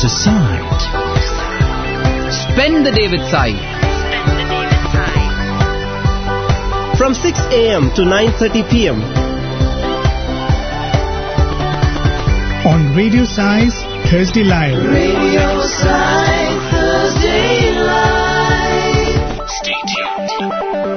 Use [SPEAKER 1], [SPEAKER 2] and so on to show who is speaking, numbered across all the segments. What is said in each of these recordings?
[SPEAKER 1] Decide.
[SPEAKER 2] Spend the day with Sai.
[SPEAKER 3] From 6 a.m. to 9.30 p.m.
[SPEAKER 4] on Radio Size Thursday Live.
[SPEAKER 5] Radio Side Thursday Live.
[SPEAKER 1] Stay tuned.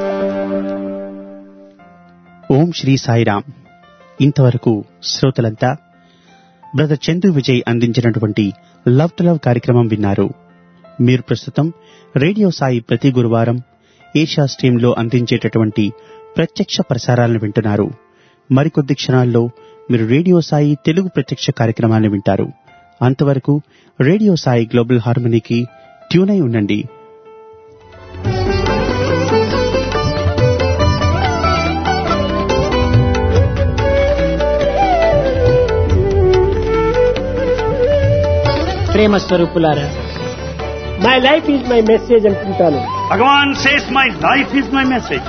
[SPEAKER 6] ఓం శ్రీ సాయిరామ్ ఇంతవరకు శ్రోతలంతా brother Chandu Vijay అందించినటువంటి love to love కార్యక్రమం విన్నారు మీరు ప్రస్తుతం radio Sai ప్రతి గురువారం Asia స్ట్రీమ్లో అందించేటటువంటి ప్రత్యక్ష ప్రసారాలను వింటున్నారు మరికొద్ది క్షణాల్లో మీరు రేడియో సాయి తెలుగు ప్రత్యక్ష కార్యక్రమాన్ని వింటారు అంతవరకు రేడియో సాయి గ్లోబల్ హార్మనీకి ట్యూన్ అయి ఉండండి
[SPEAKER 7] ప్రేమ స్వరూపులారా my life is my message అంటుంటాను
[SPEAKER 8] Bhagavan says, My life is my message.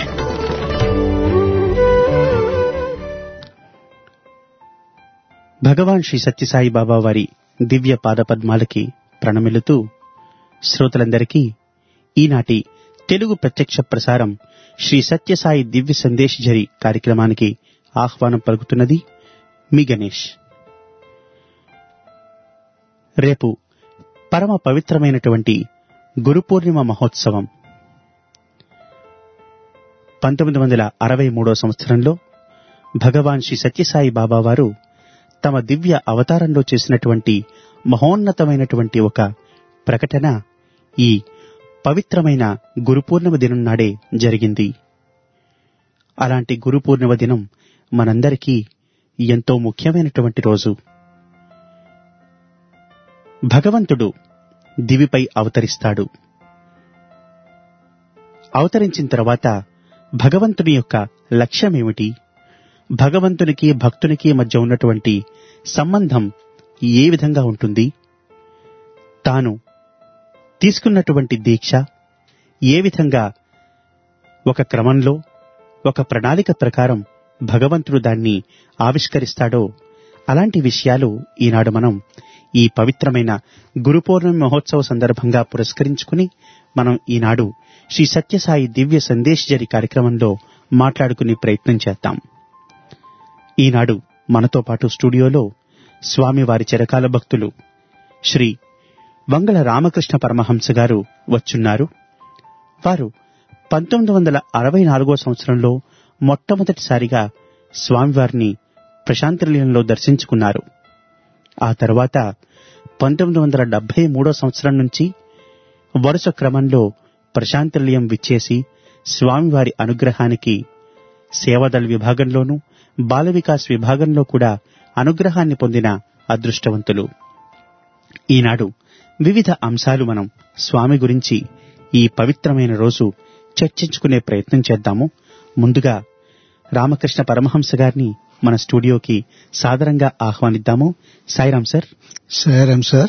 [SPEAKER 6] Bhagavan Shri Sathya Sai Baba వారి దివ్య పాదపద్మాలకి ప్రణమిలుతూ శ్రోతలందరికీ ఈనాటి తెలుగు ప్రత్యక్ష ప్రసారం శ్రీ సత్యసాయి దివ్య సందేశ్ జరి కార్యక్రమానికి ఆహ్వానం పలుకుతున్నది మీ గణేష్ రేపు పరమ పవిత్రమైనటువంటి గురు పూర్ణిమ మహోత్సవం పంతొమ్మిది వందల అరవై మూడో సంవత్సరంలో భగవాన్ శ్రీ సత్యసాయి బాబా వారు తమ దివ్య అవతారంలో చేసినటువంటి మహోన్నతమైనటువంటి ఒక ప్రకటన ఈ పవిత్రమైన గురు పూర్ణిమ దినం నాడే జరిగింది అలాంటి గురు పూర్ణిమ దినం మనందరికీ ఎంతో ముఖ్యమైనటువంటి రోజు భగవంతుడు దివిపై అవతరిస్తాడు అవతరించిన తర్వాత భగవంతుని యొక్క లక్ష్యమేమిటి భగవంతునికి భక్తునికి మధ్య ఉన్నటువంటి సంబంధం ఏ విధంగా ఉంటుంది తాను తీసుకున్నటువంటి దీక్ష ఏ విధంగా ఒక క్రమంలో ఒక ప్రణాళిక ప్రకారం భగవంతుడు దాన్ని ఆవిష్కరిస్తాడో అలాంటి విషయాలు ఈనాడు మనం ఈ పవిత్రమైన గురు పౌర్ణమి మహోత్సవ సందర్భంగా పురస్కరించుకుని మనం ఈనాడు శ్రీ సత్యసాయి దివ్య సందేశ్ జరి కార్యక్రమంలో మాట్లాడుకునే ప్రయత్నం చేద్దాం ఈనాడు మనతో పాటు స్టూడియోలో స్వామివారి చిరకాల భక్తులు శ్రీ వంగళ రామకృష్ణ పరమహంస గారు వచ్చున్నారు వారు పంతొమ్మిది వందల అరవై నాలుగో సంవత్సరంలో మొట్టమొదటిసారిగా స్వామివారిని ప్రశాంతనిలయంలో దర్శించుకున్నారు ఆ తర్వాత పంతొమ్మిది వందల డెబ్బై మూడో సంవత్సరం నుంచి వరుస క్రమంలో ప్రశాంతనిలయం విచ్చేసి స్వామివారి అనుగ్రహానికి సేవాదళ విభాగంలోనూ బాల వికాస్ విభాగంలో కూడా అనుగ్రహాన్ని పొందిన అదృష్టవంతులు ఈనాడు వివిధ అంశాలు మనం స్వామి గురించి ఈ పవిత్రమైన రోజు చర్చించుకునే ప్రయత్నం చేద్దాము ముందుగా రామకృష్ణ పరమహంస గారిని మన స్టూడియోకి సాదరంగా ఆహ్వానిద్దాము సాయిరాం సార్
[SPEAKER 9] సారం సార్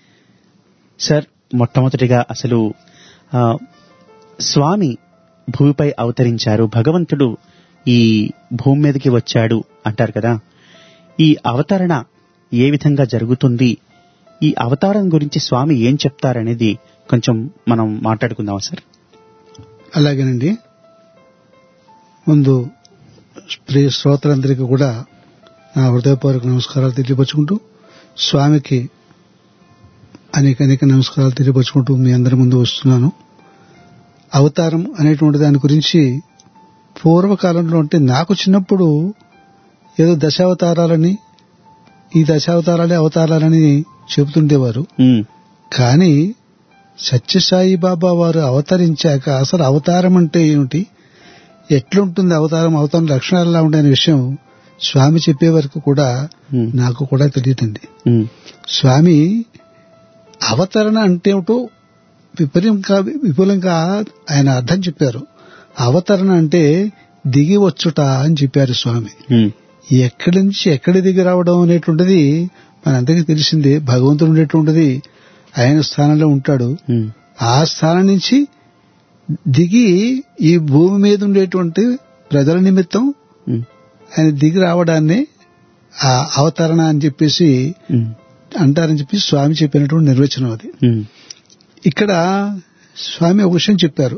[SPEAKER 6] సార్ మొట్టమొదటిగా అసలు ఆ, స్వామి భూమిపై అవతరించారు భగవంతుడు ఈ భూమి మీదకి వచ్చాడు అంటారు కదా ఈ అవతరణ ఏ విధంగా జరుగుతుంది ఈ అవతారం గురించి స్వామి ఏం చెప్తారనేది కొంచెం మనం మాట్లాడుకుందాం సార్
[SPEAKER 9] అలాగేనండి ముందు ప్రియ శ్రోతలందరికీ కూడా నా హృదయపూర్వక నమస్కారాలు తెలియపరుచుకుంటూ స్వామికి అనేక అనేక నమస్కారాలు తెలియపరుచుకుంటూ మీ అందరి ముందు వస్తున్నాను అవతారం అనేటువంటి దాని గురించి పూర్వకాలంలో అంటే నాకు చిన్నప్పుడు ఏదో దశావతారాలని ఈ దశావతారాలే అవతారాలని చెబుతుండేవారు
[SPEAKER 6] ఉమ్,
[SPEAKER 9] కానీ సత్యసాయి బాబా వారు అవతరించాక అసలు అవతారం అంటే ఏమిటి ఎట్లుంటుంది అవతారం అవతారం లక్షణాలు ఎలా ఉంటాయనే విషయం స్వామి చెప్పే వరకు కూడా
[SPEAKER 6] ఉమ్,
[SPEAKER 9] నాకు కూడా తెలియదండి
[SPEAKER 6] ఉమ్,
[SPEAKER 9] స్వామి అవతరణ అంటే ఏమిటో విపరీతంగా విపులంగా ఆయన అర్థం చెప్పారు అవతరణ అంటే దిగి వచ్చుట అని చెప్పారు స్వామి
[SPEAKER 6] ఉమ్,
[SPEAKER 9] ఎక్కడి నుంచి ఎక్కడి దిగి రావడం అనేటువంటిది మనందరికీ తెలిసిందే భగవంతుడు ఉండేటువంటిది ఆయన స్థానంలో ఉంటాడు
[SPEAKER 6] ఉమ్,
[SPEAKER 9] ఆ స్థానం నుంచి దిగి ఈ భూమి మీద ఉండేటువంటి ప్రజల నిమిత్తం
[SPEAKER 6] ఉమ్,
[SPEAKER 9] ఆయన దిగి రావడాన్ని ఆ అవతరణ అని చెప్పేసి
[SPEAKER 6] ఉమ్,
[SPEAKER 9] అంటారని చెప్పి స్వామి చెప్పినటువంటి నిర్వచనం అది
[SPEAKER 6] ఉమ్, ఇక్కడ
[SPEAKER 9] ఇక్కడ స్వామి ఒక విషయం చెప్పారు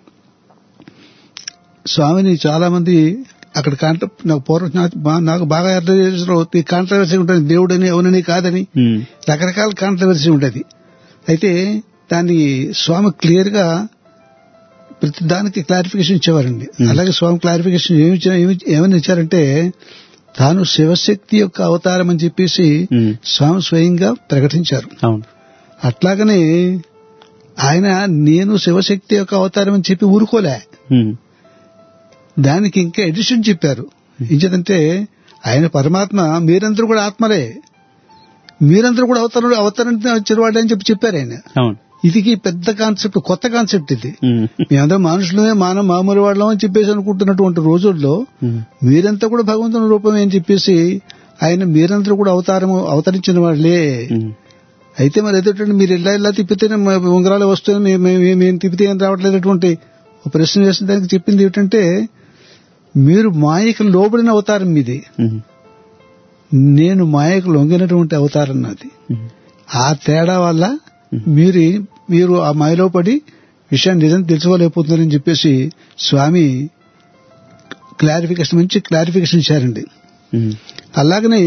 [SPEAKER 9] స్వామిని చాలా మంది అక్కడ కాంట్ర నాకు పూర్వం నాకు బా- నాకు బాగా అర్థం చేసిన ఈ కాంట్రవర్సీ ఉంటుంది దేవుడని అవునని కాదని
[SPEAKER 6] ఉమ్,
[SPEAKER 9] రకరకాల కాంట్రవర్సీ ఉంటుంది అయితే దాన్ని స్వామి క్లియర్ గా ప్రతి దానికి క్లారిఫికేషన్ ఇచ్చేవారండి అలాగే స్వామి క్లారిఫికేషన్ ఏమి ఇచ్చా- ఏమి- ఏమని ఇచ్చారంటే తాను శివశక్తి యొక్క అవతారం అని చెప్పేసి
[SPEAKER 6] ఉమ్,
[SPEAKER 9] స్వామి స్వయంగా ప్రకటించారు
[SPEAKER 6] అవును
[SPEAKER 9] అట్లాగనే ఆయన నేను శివశక్తి యొక్క అవతారం అని చెప్పి ఊరుకోలే
[SPEAKER 6] ఉమ్,
[SPEAKER 9] దానికి ఇంకా ఎడిషన్ చెప్పారు ఇంచేదంటే ఆయన పరమాత్మ మీరందరూ కూడా ఆత్మలే మీరందరూ కూడా అవతారం అవతారం చెరువాడే అని చెప్పి చెప్పారు ఆయన
[SPEAKER 6] అవును
[SPEAKER 9] ఇది పెద్ద కాన్సెప్ట్ కొత్త కాన్సెప్ట్ ఇది
[SPEAKER 6] ఉమ్,
[SPEAKER 9] మేమందరం మనుషులమే మానవ మామూలు వాళ్ళం అని చెప్పేసి అనుకుంటున్నటువంటి రోజుల్లో
[SPEAKER 6] ఉమ్,
[SPEAKER 9] మీరంతా కూడా భగవంతుని రూపమే అని చెప్పేసి ఆయన మీరందరూ కూడా అవతారం అవతరించిన వాళ్ళే
[SPEAKER 6] ఉమ్,
[SPEAKER 9] అయితే మరి ఎదుటండి మీరు ఇలా ఇలా తిప్పితేనే మా ఉంగరాలు వస్తున్నాయి మేము- మేము మేము తిప్పితే ఏం రావట్లేదటువంటి ఒక ప్రశ్న వేసిన దానికి చెప్పింది ఏమిటంటే మీరు మాయకు లోబడిన అవతారం మీది
[SPEAKER 6] ఉమ్,
[SPEAKER 9] నేను మాయకు లొంగినటువంటి అవతారం నాది
[SPEAKER 6] ఉమ్,
[SPEAKER 9] ఆ తేడా వల్ల మీరు మీరు ఆ మాయలో పడి విషయాన్ని నిజం తెలుసుకోలేకపోతున్నారని చెప్పేసి స్వామి క్లారిఫికేషన్ మంచి క్లారిఫికేషన్ ఇచ్చారండి
[SPEAKER 6] ఉమ్,
[SPEAKER 9] అలాగనే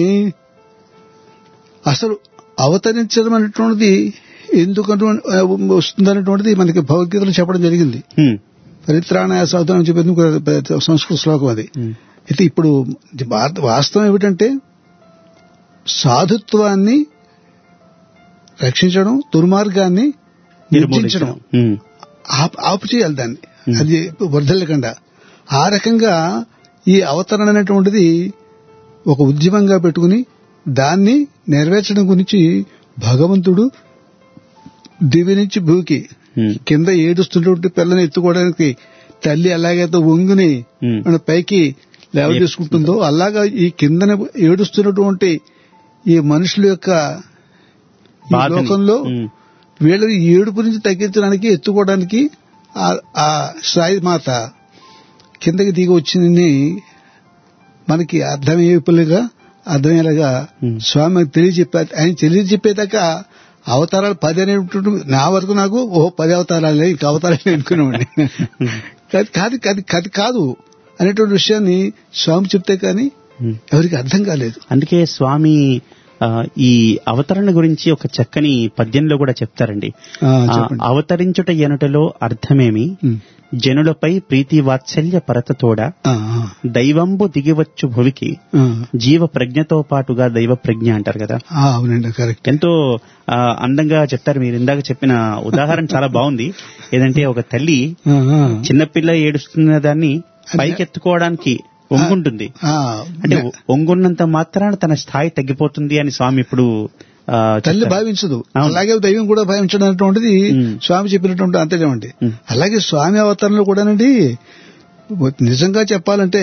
[SPEAKER 9] అసలు అవతరించడం అనేటువంటిది ఎందుకంటే వస్తుందనేటువంటిది మనకి భగవద్గీతలో చెప్పడం జరిగింది
[SPEAKER 6] ఉమ్,
[SPEAKER 9] పరిత్రాణాయ సాధన అని చెప్పేది ఇంకో సంస్కృత శ్లోకం అది
[SPEAKER 6] ఉమ్,
[SPEAKER 9] అయితే ఇప్పుడు వా- వాస్తవం ఏమిటంటే సాధుత్వాన్ని రక్షించడం దుర్మార్గాన్ని నిర్మించడం
[SPEAKER 6] నిర్మూలించడం ఉమ్,
[SPEAKER 9] ఆపు ఆపు చేయాలి దాన్ని అది వర్ధల్లకుండా ఆ రకంగా ఈ అవతరణ అనేటువంటిది ఒక ఉద్యమంగా పెట్టుకుని దాన్ని నెరవేర్చడం గురించి భగవంతుడు దివి నుంచి భూకి
[SPEAKER 6] ఉమ్,
[SPEAKER 9] కింద ఏడుస్తుంటే పిల్లని ఎత్తుకోవడానికి తల్లి ఎలాగైతే వంగుని
[SPEAKER 6] ఉమ్,
[SPEAKER 9] మన పైకి లేవ తీసుకుంటుందో అలాగా ఈ కిందన ఏడుస్తున్నటువంటి ఈ మనుషుల యొక్క ఈ
[SPEAKER 6] బాధని.
[SPEAKER 9] లోకంలో
[SPEAKER 6] ఉమ్,
[SPEAKER 9] వీళ్ళ ఏడుపు నుంచి తగ్గించడానికి ఎత్తుకోవడానికి ఆ- ఆ సాయి మాత కిందకి దిగి వచ్చిందని మనకి అర్థమయ్యేపులుగా అర్థమయ్యేలాగా
[SPEAKER 6] Hmm.
[SPEAKER 9] స్వామి తెలియజెప్పారు ఆయన తెలియజెప్పేదాకా అవతారాలు పది అనేటువంటి నా వరకు నాకు ఓ పది అవతారాలే ఇంకా అవతారాలు అనుకునేవాడిని కాదు కాదు కాదు కాదు కాదు అనేటువంటి విషయాన్ని స్వామి చెప్తే కానీ
[SPEAKER 6] ఉమ్.
[SPEAKER 9] ఎవరికి అర్థం కాలేదు
[SPEAKER 6] అందుకే స్వామి ఆ, ఈ అవతరణ గురించి ఒక చక్కని పద్యంలో కూడా చెప్తారండి
[SPEAKER 9] ఆ,
[SPEAKER 6] ఆ,
[SPEAKER 9] చెప్పండి.
[SPEAKER 6] అవతరించుట ఎనుటలో అర్థమేమి
[SPEAKER 9] ఉమ్.
[SPEAKER 6] జనులపై ప్రీతి వాత్సల్య పరతతోడ
[SPEAKER 9] ఆ, ఆ,
[SPEAKER 6] దైవంబు దిగివచ్చు భువికి
[SPEAKER 9] ఆ.
[SPEAKER 6] జీవ ప్రజ్ఞతో పాటుగా దైవ ప్రజ్ఞ అంటారు కదా
[SPEAKER 9] ఆ, అవునండి కరెక్ట్
[SPEAKER 6] ఎంతో ఆ, అందంగా చెప్తారు మీరు ఇందాక చెప్పిన ఉదాహరణ చాలా బాగుంది ఏదంటే ఒక తల్లి
[SPEAKER 9] ఆ, ఆ.
[SPEAKER 6] చిన్నపిల్ల ఏడుస్తున్న దాన్ని పైకెత్తుకోవడానికి ఒంగుంటుంది
[SPEAKER 9] ఆ,
[SPEAKER 6] అంటే ఒంగున్నంత మాత్రాన తన స్థాయి తగ్గిపోతుంది అని స్వామి ఇప్పుడు ఆ,
[SPEAKER 9] తల్లి
[SPEAKER 6] చెప్తారు.
[SPEAKER 9] భావించదు
[SPEAKER 6] అవును.
[SPEAKER 9] అలాగే దైవం కూడా భావించడం అనేటువంటిది
[SPEAKER 6] ఉమ్.
[SPEAKER 9] స్వామి చెప్పినటువంటి అంతేనండి
[SPEAKER 6] ఉమ్.
[SPEAKER 9] అలాగే స్వామి అవతారంలో కూడానండి నిజంగా చెప్పాలంటే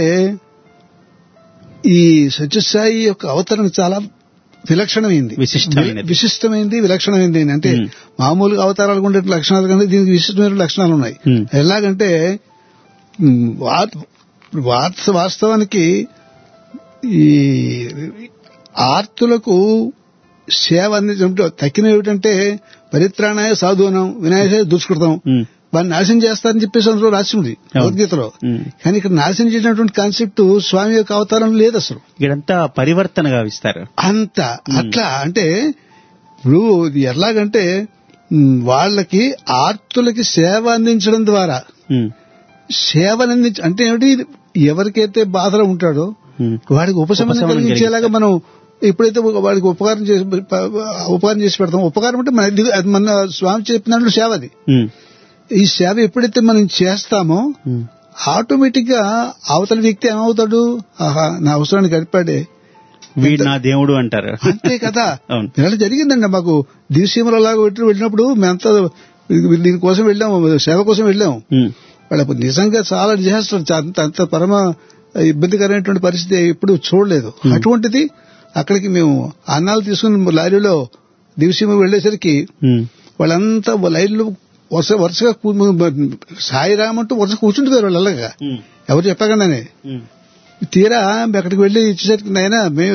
[SPEAKER 9] ఈ సత్యసాయి యొక్క అవతరణ చాలా విలక్షణమైంది
[SPEAKER 6] విశిష్టమైనది.
[SPEAKER 9] విశిష్టమైంది విలక్షణమైంది అంటే
[SPEAKER 6] ఉమ్.
[SPEAKER 9] మామూలుగా అవతారాలు ఉండే లక్షణాలు కంటే దీనికి విశిష్టమైన లక్షణాలు ఉన్నాయి
[SPEAKER 6] ఉమ్.
[SPEAKER 9] ఎలాగంటే ఉమ్, వా- వాస్త- వాస్తవానికి ఈ ఆర్తులకు సేవ అందించడం తక్కిన ఏమిటంటే పరిత్రాణాయ సాధువనం వినాయక దుష్కృతం
[SPEAKER 6] ఉమ్,
[SPEAKER 9] వాడిని నాశనం చేస్తారని చెప్పేసి అందులో రాసి ఉంది భగవద్గీతలో
[SPEAKER 6] ఉమ్.
[SPEAKER 9] కానీ ఇక్కడ నాశనం చేసినటువంటి కాన్సెప్ట్ స్వామి యొక్క అవతారం లేదు అసలు
[SPEAKER 6] ఇక్కడంతా పరివర్తన గావిస్తారు
[SPEAKER 9] అంత అట్లా అంటే ఇప్పుడు ఇది ఎలాగంటే ఉమ్, వాళ్ళకి ఆర్తులకి సేవ అందించడం ద్వారా
[SPEAKER 6] ఉమ్,
[SPEAKER 9] సేవలు అందించ అంటే ఏమిటి ఎవరికైతే బాధలో ఉంటాడో
[SPEAKER 6] ఉమ్,
[SPEAKER 9] వాడికి ఉపశమనం
[SPEAKER 6] ఉపశమనం
[SPEAKER 9] కలిగించేలాగా మనం ఎప్పుడైతే ఒక వాడికి ఉపకారం చేసి ఉపకారం చేసి పెడతాం ఉపకారం అంటే మన ఇది- అది మన స్వామి చెప్పినట్లు సేవ అది
[SPEAKER 6] ఉమ్,
[SPEAKER 9] ఈ సేవ ఎప్పుడైతే మనం చేస్తామో
[SPEAKER 6] ఉమ్,
[SPEAKER 9] ఆటోమేటిక్ గా అవతల వ్యక్తి ఏమవుతాడు ఆహా నా అవసరాన్ని గడిపాడే
[SPEAKER 6] వీడు నా దేవుడు అంటారు
[SPEAKER 9] అంతే కదా
[SPEAKER 6] అవును.
[SPEAKER 9] ఇలా జరిగిందండి మాకు దివసీమలో లాగా పెట్టి వెళ్ళినప్పుడు మేమంతా దీనికోసం వెళ్ళాము సేవ కోసం వెళ్ళాము
[SPEAKER 6] ఉమ్,
[SPEAKER 9] వాళ్ళకు నిజంగా చాలా డిజాస్టర్ అంత అంత పరమ ఇబ్బందికరమైనటువంటి పరిస్థితి ఎప్పుడు చూడలేదు అటువంటిది అక్కడికి మేము అన్నాలు తీసుకుని లారీలో దివసీమ వెళ్లేసరికి
[SPEAKER 6] ఉమ్,
[SPEAKER 9] వాళ్ళంతా లైన్లో వరుస వరుసగా కూ- సాయిరామ్ అంటూ వరుస కూర్చుంటున్నారు వాళ్ళు అలాగా
[SPEAKER 6] ఉమ్,
[SPEAKER 9] ఎవరు చెప్పకుండానే
[SPEAKER 6] ఉమ్,
[SPEAKER 9] తీరా అక్కడికి వెళ్లి ఇచ్చేసరికి నాయన మేము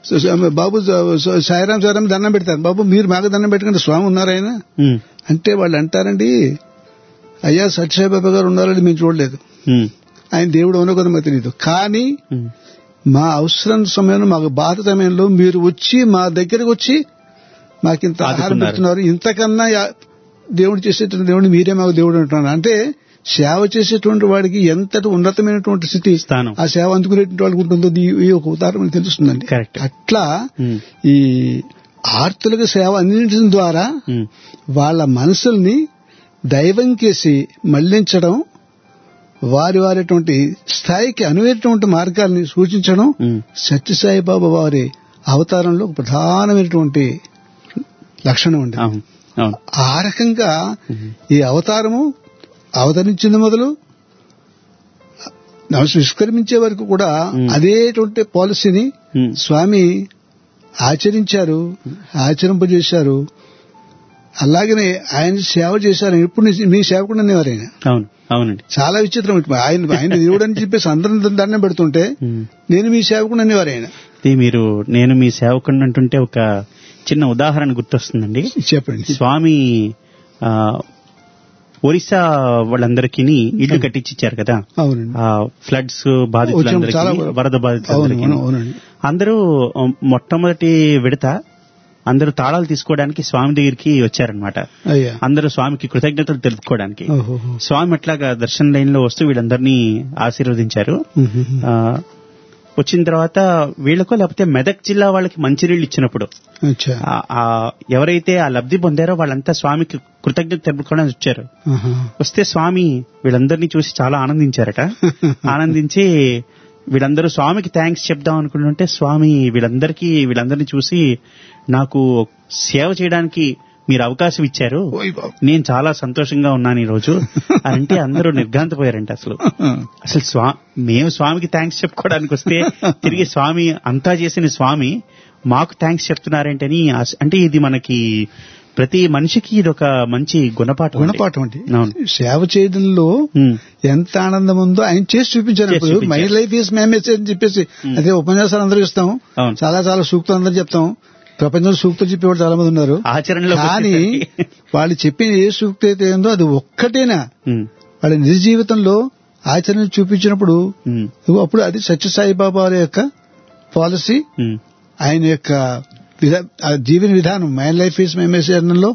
[SPEAKER 9] సో- సో- బాబు సో- సో సాయిరాం సాయిరాం దండం పెడతారు బాబు మీరు మాకు దండం పెట్టకండి స్వామి ఉన్నారు ఆయన
[SPEAKER 6] ఉమ్,
[SPEAKER 9] అంటే వాళ్ళు అంటారండి అయ్యా సత్యసాయిబాబా గారు ఉన్నారని మేము చూడలేదు
[SPEAKER 6] ఉమ్,
[SPEAKER 9] ఆయన దేవుడు అవునో కదా మాకు తెలియదు కానీ
[SPEAKER 6] ఉమ్,
[SPEAKER 9] మా అవసరం సమయంలో మాకు బాధ సమయంలో మీరు వచ్చి మా దగ్గరకు వచ్చి మాకింత ఆహారం
[SPEAKER 6] ఆదుకున్నారు.
[SPEAKER 9] పెడుతున్నారు ఇంతకన్నా యా- దేవుడు చేసేటువంటి దేవుడు మీరే మాకు దేవుడు అంటున్నారు అంటే సేవ చేసేటువంటి వాడికి ఎంతటి ఉన్నతమైనటువంటి స్థితి
[SPEAKER 6] స్థానం.
[SPEAKER 9] ఆ సేవ అందుకునేటువంటి వాళ్ళకి ఉంటుందో ఈ- ఈ ఒక ఉదాహరణ మనకు తెలుస్తుందండి
[SPEAKER 6] Correct.
[SPEAKER 9] అట్లా
[SPEAKER 6] ఉమ్,
[SPEAKER 9] ఈ ఆర్తులకు సేవ అందించడం ద్వారా
[SPEAKER 6] ఉమ్,
[SPEAKER 9] వాళ్ళ మనసుల్ని దైవం కేసి మళ్లించడం వారి వారిటువంటి స్థాయికి అనువైనటువంటి మార్గాల్ని సూచించడం
[SPEAKER 6] ఉమ్.
[SPEAKER 9] సత్యసాయి బాబా వారి అవతారంలో ఒక ప్రధానమైనటువంటి లక్షణం అండి
[SPEAKER 6] అవును అవును
[SPEAKER 9] ఆ రకంగా ఈ అవతారము అవతరించింది మొదలు నమస్ నిష్క్రమించే వరకు కూడా
[SPEAKER 6] మ్మ్.
[SPEAKER 9] అదేటువంటి పాలసీని
[SPEAKER 6] ఉమ్,
[SPEAKER 9] స్వామి ఆచరించారు ఆచరింపజేశారు అలాగనే ఆయన సేవ చేశారు ఇప్పుడు నీ- మీ సేవకుడు అనేవారు ఆయన
[SPEAKER 6] అవును అవునండి
[SPEAKER 9] చాలా విచిత్రం ఇప్పుడు ఆయన ఆయన దేవుడు అని చెప్పేసి అందరం దండం పెడుతుంటే
[SPEAKER 6] ఉమ్.
[SPEAKER 9] నేను మీ సేవకుడు అనేవారు ఆయన
[SPEAKER 6] ఇది మీరు నేను మీ సేవకుడిని అంటుంటే ఒక చిన్న ఉదాహరణ గుర్తొస్తుందండి
[SPEAKER 9] చెప్పండి
[SPEAKER 6] స్వామి ఆ, ఒరిస్సా వాళ్ళందరికీ ఇల్లు కట్టించిచ్చారు కదా
[SPEAKER 9] అవునండి
[SPEAKER 6] ఆ ఫ్లడ్స్
[SPEAKER 9] వచ్చిన
[SPEAKER 6] బాధితులందరికీ
[SPEAKER 9] చాలా
[SPEAKER 6] వరద
[SPEAKER 9] అవును
[SPEAKER 6] బాధితులందరికీ
[SPEAKER 9] అవును, అవునండి
[SPEAKER 6] అందరూ ఆ, మొట్టమొదటి విడత అందరూ తాళాలు తీసుకోవడానికి స్వామి దగ్గరికి వచ్చారనమాట
[SPEAKER 9] అయ్యా
[SPEAKER 6] అందరూ స్వామికి కృతజ్ఞతలు తెలుపుకోవడానికి
[SPEAKER 9] ఓహోహో.
[SPEAKER 6] స్వామి అట్లాగా దర్శన లైన్ లో వస్తూ వీళ్ళందరినీ ఆశీర్వదించారు
[SPEAKER 9] మ్మ్.
[SPEAKER 6] ఆ, వచ్చిన తర్వాత వీళ్ళకో లేకపోతే మెదక్ జిల్లా వాళ్ళకి మంచినీళ్ళు ఇచ్చినప్పుడు
[SPEAKER 9] అచ్చా
[SPEAKER 6] ఆ- ఆ ఎవరైతే ఆ లబ్ధి పొందారో వాళ్ళంతా స్వామికి కృతజ్ఞత తెలుపుకోవడానికి వచ్చారు
[SPEAKER 9] ఆహా.
[SPEAKER 6] వస్తే స్వామి వీళ్ళందరినీ చూసి చాలా ఆనందించారట ఆనందించి వీళ్ళందరూ స్వామికి థ్యాంక్స్ చెప్దాం అనుకుంటుంటే స్వామి వీళ్ళందరికీ వీళ్ళందరినీ చూసి నాకు సేవ చేయడానికి మీరు అవకాశం ఇచ్చారు
[SPEAKER 9] ఓయ్ బాబు.
[SPEAKER 6] నేను చాలా సంతోషంగా ఉన్నాను ఈ రోజు అంటే అందరూ నిర్ఘాంతపోయారంట అసలు అసలు స్వా మేము స్వామికి థ్యాంక్స్ చెప్పుకోవడానికి వస్తే తిరిగి స్వామి అంతా చేసిన స్వామి మాకు థ్యాంక్స్ చెప్తున్నారేంటని ఆశ- అంటే ఇది మనకి ప్రతి మనిషికి ఇది ఒక మంచి గుణపాఠం అండి.
[SPEAKER 9] గుణపాఠం అండి
[SPEAKER 6] అవును
[SPEAKER 9] సేవ చేయడంలో
[SPEAKER 6] ఉమ్,
[SPEAKER 9] ఎంత ఆనందం ఉందో ఆయన చేసి చూపించారు
[SPEAKER 6] చేసి
[SPEAKER 9] ఇప్పుడు మై
[SPEAKER 6] చూపించారు.
[SPEAKER 9] లైఫ్ ఈస్ మై మెసేజ్ అని చెప్పేసి అదే ఉపన్యాసాలు అందరూ ఇస్తాం
[SPEAKER 6] అవును.
[SPEAKER 9] చాలా చాలా సూక్తులు అందరూ చెప్తాం ప్రపంచంలో సూక్తులు చెప్పేవాడు చాలా మంది ఉన్నారు
[SPEAKER 6] ఆచరణలో
[SPEAKER 9] కానీ వాళ్ళు చెప్పిన ఏ సూక్తి అయితే ఉందో అది ఒక్కటేనా వాళ్ళ నిజ జీవితంలో ఆచరణ చూపించినప్పుడు ఇదిగో అప్పుడు అది సత్యసాయి బాబా వారి యొక్క పాలసీ ఆయన యొక్క విధా- ఆ జీవన విధానం my life is my message లో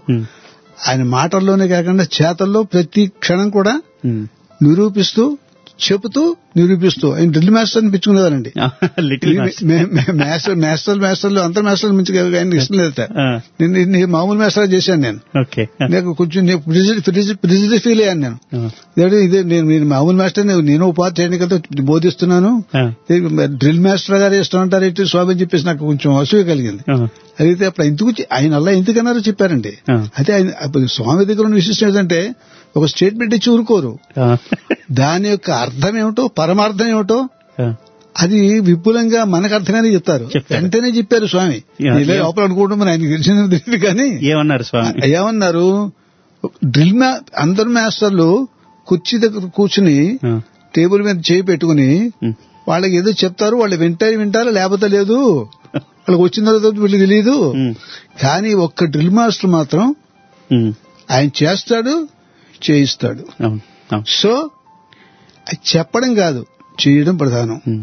[SPEAKER 9] ఆయన మాటల్లోనే కాకుండా చేతల్లో ప్రతి క్షణం కూడా నిరూపిస్తూ చెబుతూ నిరూపిస్తూ ఆయన డ్రిల్ మాస్టర్ అని పిచ్చుకునేవారండి
[SPEAKER 6] లిటిల్
[SPEAKER 9] మే- మే- మాస్టర్ మాస్టర్ మాస్టర్లు అందరు మాస్టర్లు మించి ఆయన ఇష్టం లేదట నేను నేను మామూలు మాస్టర్ చేశాను నేను
[SPEAKER 6] ఓకే
[SPEAKER 9] నాకు కొంచెం ప్రిజిడ్ ఫీల్ అయ్యాను నేను ఇదే ఇదే నేను నేను మామూలు మాస్టర్ నేను ఉపాధ్యాయునికతో బోధిస్తున్నాను డ్రిల్ మాస్టర్ గారు ఇష్టం అంటారు ఏంటి స్వామి అని చెప్పేసి నాకు కొంచెం అసూయ కలిగింది అయితే అప్పుడు ఎందుకు చె- ఆయన అలా ఎందుకన్నారో చెప్పారండి అయితే ఆయన అప్పుడు స్వామి దగ్గర ఉన్న విశిష్టం ఏంటంటే ఒక స్టేట్మెంట్ ఇచ్చి ఊరుకోరు దాని యొక్క అర్థం ఏమిటో పరమార్థం ఏమిటో అది విపులంగా మనకు అర్థంగానే చెప్తారు
[SPEAKER 6] చెప్తారు.
[SPEAKER 9] వెంటనే చెప్పారు స్వామి
[SPEAKER 6] యా,
[SPEAKER 9] ఇలా
[SPEAKER 6] యా.
[SPEAKER 9] లోపల అనుకోవడం మరి ఆయనకి తెలిసిందో తెలియదు కానీ
[SPEAKER 6] ఏమన్నారు స్వామి
[SPEAKER 9] ఏమన్నారు డ్రిల్ మా అందరు మాస్టర్లు కుర్చీ దగ్గర కూర్చుని
[SPEAKER 6] ఆ,
[SPEAKER 9] టేబుల్ మీద చేయి పెట్టుకుని
[SPEAKER 6] ఉమ్,
[SPEAKER 9] వాళ్ళకి ఏదో చెప్తారు వాళ్ళు వింటారు వింటారు లేకపోతే లేదు వాళ్ళకి వచ్చిన తర్వాత వీళ్ళకి తెలియదు
[SPEAKER 6] ఉమ్,
[SPEAKER 9] కానీ ఒక్క డ్రిల్ మాస్టర్ మాత్రం
[SPEAKER 6] ఉమ్,
[SPEAKER 9] ఆయన చేస్తాడు చేయిస్తాడు
[SPEAKER 6] అవును అవును
[SPEAKER 9] సో అది చెప్పడం కాదు చేయడం ప్రధానం
[SPEAKER 6] ఉమ్,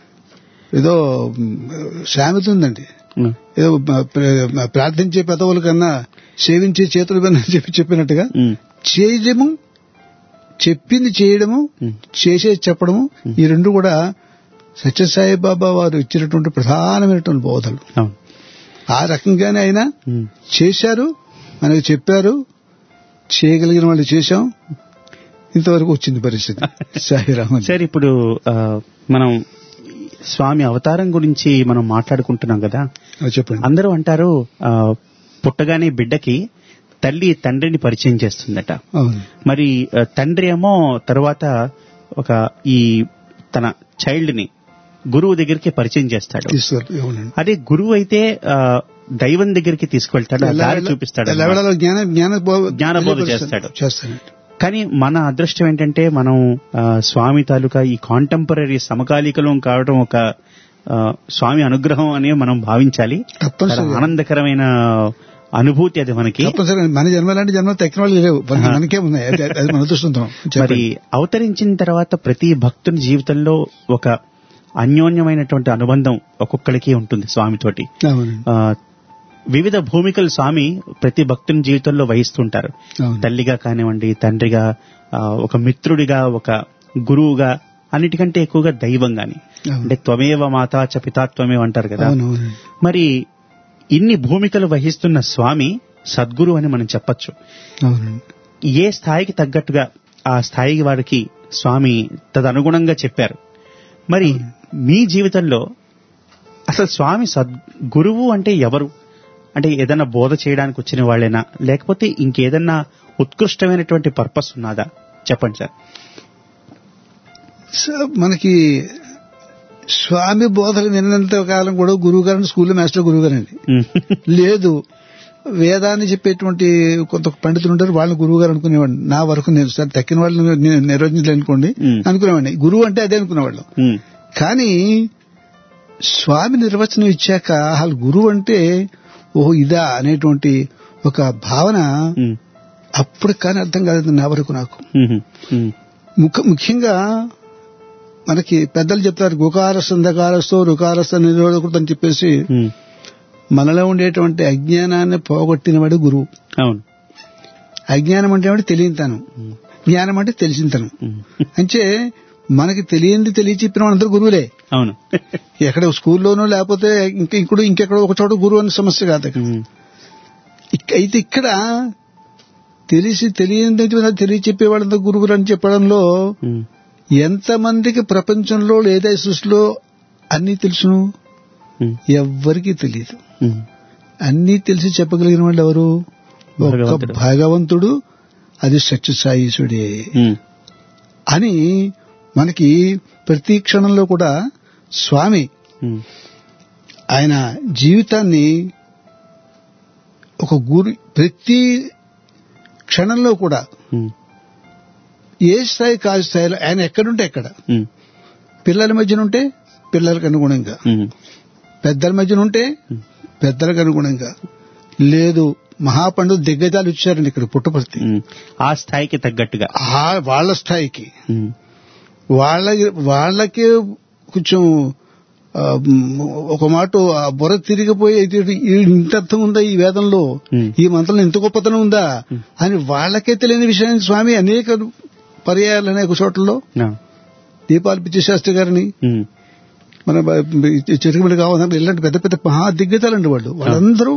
[SPEAKER 9] ఏదో మ్, సామెత ఉందండి
[SPEAKER 6] ఉమ్,
[SPEAKER 9] ఏదో మ- ప్ర- ప్రార్థించే పెదవుల కన్నా సేవించే చేతులు కన్నా చెప్పి చెప్పినట్టుగా
[SPEAKER 6] ఉమ్,
[SPEAKER 9] చేయడము చెప్పింది చేయడము
[SPEAKER 6] ఉమ్.
[SPEAKER 9] చేసేది చెప్పడము ఈ రెండు కూడా సత్యసాయి బాబా వారు ఇచ్చినటువంటి ప్రధానమైనటువంటి బోధలు
[SPEAKER 6] అవును
[SPEAKER 9] ఆ రకంగానే ఆయన
[SPEAKER 6] ఉమ్.
[SPEAKER 9] చేశారు మనకు చెప్పారు చేయగలిగిన వాళ్ళు చేశాం ఇంతవరకు వచ్చింది పరిస్థితి సాయిరామ
[SPEAKER 6] సరే ఇప్పుడు ఆ, మనం స్వామి అవతారం గురించి మనం మాట్లాడుకుంటున్నాం కదా
[SPEAKER 9] చెప్పండి
[SPEAKER 6] అందరూ అంటారు ఆ, పుట్టగానే బిడ్డకి తల్లి తండ్రిని పరిచయం చేస్తుందట
[SPEAKER 9] అవును
[SPEAKER 6] మరి ఆ, తండ్రి ఏమో తర్వాత ఒక ఈ తన చైల్డ్ ని గురువు దగ్గరికి పరిచయం చేస్తాడు
[SPEAKER 9] తీసుకెళ్ళి అవునండి
[SPEAKER 6] అదే గురువు అయితే ఆ, దైవం దగ్గరికి తీసుకెళ్తాడు ఆ దారి చూపిస్తాడు అన్నమాట.
[SPEAKER 9] లెవెలలో జ్ఞాన జ్ఞాన బో-
[SPEAKER 6] జ్ఞానబోధ చేస్తాడు.
[SPEAKER 9] చేస్తాడు
[SPEAKER 6] కానీ మన అదృష్టం ఏంటంటే మనం ఆ, స్వామి తాలూకా ఈ కాంటెంపరీ సమకాలీకలం కావడం ఒక ఆ, స్వామి అనుగ్రహం అని మనం భావించాలి
[SPEAKER 9] తప్పనిసరిగా.
[SPEAKER 6] చాలా ఆనందకరమైన అనుభూతి అది మనకి
[SPEAKER 9] తప్పనిసరిగా మన జన్మ లాంటి జన్మ తక్కిన వాళ్ళు లేవు మనకి- మనకే ఉన్నాయి అది అది మన అదృష్టం
[SPEAKER 6] మరి అవతరించిన తర్వాత ప్రతి భక్తుని జీవితంలో ఒక అన్యోన్యమైనటువంటి అనుబంధం ఒక్కొక్కరికి ఉంటుంది స్వామితోటి
[SPEAKER 9] అవునండి
[SPEAKER 6] ఆ, వివిధ భూమికలు స్వామి ప్రతి భక్తుని జీవితంలో వహిస్తుంటారు
[SPEAKER 9] అవును.
[SPEAKER 6] తల్లిగా కానివ్వండి తండ్రిగా ఆ, ఒక మిత్రుడిగా ఒక గురువుగా అన్నిటికంటే ఎక్కువగా దైవం గాని
[SPEAKER 9] అవును.
[SPEAKER 6] అంటే త్వమేవ మాతా చ పితా త్వమేవ అంటారు కదా
[SPEAKER 9] అవును అవునండి
[SPEAKER 6] మరి ఇన్ని భూమికలు వహిస్తున్న స్వామి సద్గురు అని మనం చెప్పొచ్చు
[SPEAKER 9] అవునండి
[SPEAKER 6] ఏ స్థాయికి తగ్గట్టుగా ఆ స్థాయికి వారికి స్వామి తదనుగుణంగా చెప్పారు మరి మీ జీవితంలో అసలు స్వామి సద్ గురువు అంటే ఎవరు అంటే ఏదైనా బోధ చేయడానికి వచ్చిన వాళ్ళేనా లేకపోతే ఇంకేదన్నా ఉత్కృష్టమైనటువంటి పర్పస్ ఉన్నదా చెప్పండి సార్
[SPEAKER 9] సో మనకి స్వామి బోధలు విన్నంత కాలం కూడా గురువు గారిని స్కూల్లో మాస్టర్ గురువు గారండి లేదు వేదాన్ని చెప్పేటువంటి కొంత పండితులు ఉంటారు వాళ్ళని గురువు గారు అనుకునేవాడిని నా వరకు నేను సార్ తక్కిన వాళ్ళని నేను నిర్వచించలేనుకోండి
[SPEAKER 6] మ్మ్.
[SPEAKER 9] అనుకునేవాడిని గురువు అంటే అదే అనుకునేవాళ్ళం
[SPEAKER 6] ఉమ్,
[SPEAKER 9] కానీ స్వామి నిర్వచనం ఇచ్చాక అసలు గురువు అంటే ఓహో ఇదా అనేటువంటి ఒక భావన
[SPEAKER 6] ఉమ్,
[SPEAKER 9] అప్పుడు కానీ అర్థం కాలేదు నా వరకు నాకు
[SPEAKER 6] ఉమ్, ఉమ్,
[SPEAKER 9] ముఖ్య ముఖ్యంగా మనకి పెద్దలు చెప్తారు గుకారస్థ అంధకారస్థో రుకారస్థ నిరోధకుడు అని చెప్పేసి
[SPEAKER 6] ఉమ్.
[SPEAKER 9] మనలో ఉండేటువంటి అజ్ఞానాన్ని పోగొట్టినవాడు గురువు
[SPEAKER 6] అవును
[SPEAKER 9] అజ్ఞానం అంటే ఏమిటి తెలియనితనం జ్ఞానం అంటే తెలిసింతనం
[SPEAKER 6] ఉమ్,
[SPEAKER 9] అంటే మనకి తెలియంది తెలియచెప్పిన వాళ్ళందరూ గురువులే
[SPEAKER 6] అవును
[SPEAKER 9] ఎక్కడ స్కూల్లోనో లేకపోతే ఇంకా ఇంకడు ఇంకెక్కడో ఒక చోట గురువు అనే సమస్య కాదు అక్కడ.
[SPEAKER 6] ఉమ్,
[SPEAKER 9] ఇక్- అయితే ఇక్కడ తెలిసి తెలియని తెలియచెప్పే వాళ్ళందరూ గురువులు అని చెప్పడంలో
[SPEAKER 6] ఉమ్,
[SPEAKER 9] ఎంతమందికి ప్రపంచంలో లేదా ఈ సృష్టిలో అన్నీ తెలుసును
[SPEAKER 6] ఉమ్,
[SPEAKER 9] ఎవ్వరికీ తెలియదు
[SPEAKER 6] ఉమ్.
[SPEAKER 9] అన్నీ తెలిసి చెప్పగలిగిన వాళ్ళు ఎవరు ఒక్క
[SPEAKER 6] భగవంతుడు.
[SPEAKER 9] భగవంతుడు అది సత్యసాయీశుడే
[SPEAKER 6] ఉమ్,
[SPEAKER 9] అని మనకి ప్రతి క్షణంలో కూడా స్వామి
[SPEAKER 6] ఉమ్,
[SPEAKER 9] ఆయన జీవితాన్ని ఒక గురు ప్రతి క్షణంలో కూడా
[SPEAKER 6] ఉమ్,
[SPEAKER 9] ఏ స్థాయి కాదు స్థాయిలో ఆయన ఎక్కడుంటే ఎక్కడ
[SPEAKER 6] ఉమ్,
[SPEAKER 9] పిల్లల మధ్యన ఉంటే పిల్లలకు అనుగుణంగా
[SPEAKER 6] ఉమ్,
[SPEAKER 9] పెద్దల మధ్యన ఉంటే పెద్దలకు అనుగుణంగా లేదు మహాపండు దిగ్గజాలు ఇచ్చారండి ఇక్కడ పుట్టపర్తి
[SPEAKER 6] ఉమ్. ఆ స్థాయికి తగ్గట్టుగా
[SPEAKER 9] ఆ వాళ్ళ స్థాయికి
[SPEAKER 6] ఉమ్,
[SPEAKER 9] వాళ్ళ వాళ్ళకి కొంచెం ఆ, మ్, ఒక మాట ఆ బుర్ర తిరిగిపోయి అయితే ఈ ఇంత అర్థం ఉందా ఈ వేదంలో
[SPEAKER 6] Hmm.
[SPEAKER 9] ఈ మంత్రంలో ఇంత గొప్పతనం ఉందా అని వాళ్ళకే తెలియని విషయాన్ని స్వామి అనేక పర్యాయాలు అనేక చోట్లలో
[SPEAKER 6] నా.
[SPEAKER 9] దీపాలు పిచ్చిశాస్త్రి గారిని
[SPEAKER 6] ఉమ్,
[SPEAKER 9] మన చెరుకుమిడి కావాలంటే ఇలాంటి పెద్ద పెద్ద మహా దిగ్గజాలండి వాళ్ళు వాళ్ళందరూ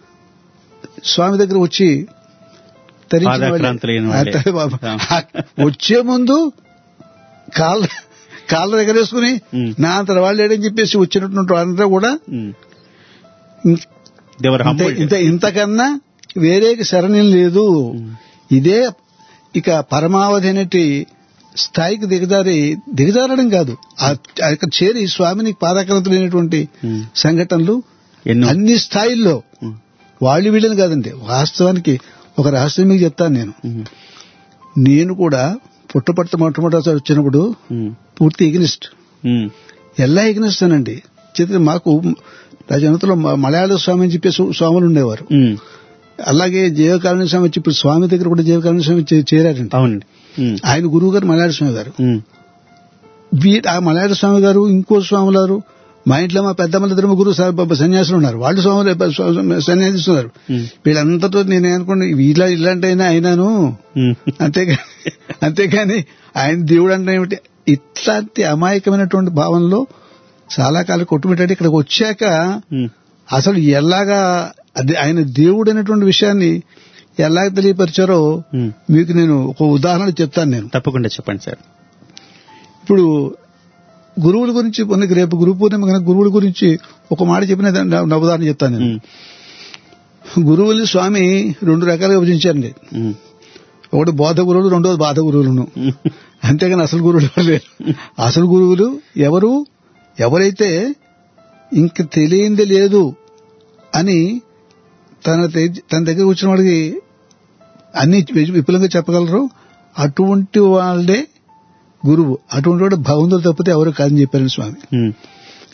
[SPEAKER 9] స్వామి దగ్గర వచ్చి తరించిన వాళ్ళే.
[SPEAKER 6] పాదాక్రాంతులైన వాళ్ళే.
[SPEAKER 9] అదే బాబా.
[SPEAKER 6] ఆ.
[SPEAKER 9] వచ్చే ముందు కాళ్ళ కాళ్ళ దగ్గర వేసుకుని
[SPEAKER 6] ఉమ్.
[SPEAKER 9] నా అంతర వాళ్ళు లేడని చెప్పేసి వచ్చినటువంటి వాళ్ళందరూ కూడా
[SPEAKER 6] ఉమ్.
[SPEAKER 9] ఇం-
[SPEAKER 6] దేవర్
[SPEAKER 9] ఇంత ఇంత ఇంతకన్నా వేరే శరణ్యం లేదు ఇదే ఇక పరమావధి అనేటి స్థాయికి దిగజారి దిగజారడం కాదు ఆ- ఆ యొక్క చేరి స్వామిని పాదాక్రాంతులైనటువంటి
[SPEAKER 6] ఉమ్.
[SPEAKER 9] సంఘటనలు
[SPEAKER 6] ఎన్నో
[SPEAKER 9] అన్ని స్థాయిల్లో
[SPEAKER 6] ఉమ్.
[SPEAKER 9] వాళ్ళు వీళ్ళని కాదండి వాస్తవానికి ఒక రహస్యం మీకు చెప్తాను నేను
[SPEAKER 6] ఉమ్.
[SPEAKER 9] నేను కూడా పుట్టపట్ట మొట్టమొదటిసారి వచ్చినప్పుడు
[SPEAKER 6] ఉమ్.
[SPEAKER 9] పూర్తి ఎగ్నిస్ట్
[SPEAKER 6] ఉమ్.
[SPEAKER 9] ఎలా ఎగ్నిస్ట్ అనండి చేతి మాకు రాజనతలో మలయాళ స్వామి అని చెప్పే స్వ- స్వాములు ఉండేవారు
[SPEAKER 6] ఉమ్.
[SPEAKER 9] అలాగే జీవకారుణ్య స్వామి వచ్చి ఇప్పుడు స్వామి దగ్గర కూడా జీవకారుణ్య స్వామి చే- చేరారండి
[SPEAKER 6] అవునండి ఉమ్.
[SPEAKER 9] ఆయన గురువు గారు మలయాళ స్వామి గారు
[SPEAKER 6] ఉమ్.
[SPEAKER 9] వీ- ఆ మలయాళ స్వామి గారు ఇంకో స్వాములు గారు మా ఇంట్లో మా పెద్దమ్మల ఇద్దరు ముగ్గురు స- బ- సన్యాసులు ఉన్నారు వాళ్ళు స్వాములు స్వ- సన్యాసిస్తున్నారు
[SPEAKER 6] ఉమ్.
[SPEAKER 9] వీళ్ళంతతో నేను అనుకోండి వీళ్ళ ఇలాంటి అయినా అయినాను
[SPEAKER 6] ఉమ్.
[SPEAKER 9] అంతేగాని అంతేగాని ఆయన దేవుడు అంటే ఏమిటి ఇట్లాంటి అమాయకమైనటువంటి భావనలో చాలా కాలం కొట్టుమిట్టాడు ఇక్కడికి వచ్చాక
[SPEAKER 6] ఉమ్.
[SPEAKER 9] అసలు ఎలాగా అది ఆయన దేవుడు అనేటువంటి విషయాన్ని ఎలాగ తెలియపరిచారో
[SPEAKER 6] ఉమ్.
[SPEAKER 9] మీకు నేను ఒక ఉదాహరణ చెప్తాను నేను
[SPEAKER 6] తప్పకుండా చెప్పండి సార్
[SPEAKER 9] ఇప్పుడు గురువుల గురించి మనకి రేపు గురు పూర్ణిమ కనుక గురువుల గురించి ఒక మాట చెప్పిన దాన్ని నా- నా ఉదాహరణ చెప్తాను నేను
[SPEAKER 6] ఉమ్.
[SPEAKER 9] గురువుల్ని స్వామి రెండు రకాలుగా విభజించారండి
[SPEAKER 6] ఉమ్.
[SPEAKER 9] ఒకటి బోధ గురువులు రెండోది బాధ గురువులను
[SPEAKER 6] ఉమ్.
[SPEAKER 9] అంతేగాని అసలు గురువులు ఎవరు లేరు అసలు గురువులు ఎవరు ఎవరైతే ఇంక తెలియంది లేదు అని తన తె- తన దగ్గర వచ్చిన వాడికి అన్ని వి- విపులంగా చెప్పగలరు అటువంటి వాళ్ళే గురువు అటువంటి వాడు భగవంతుడు తప్పితే ఎవరు కాదని చెప్పారు స్వామి
[SPEAKER 6] ఉమ్.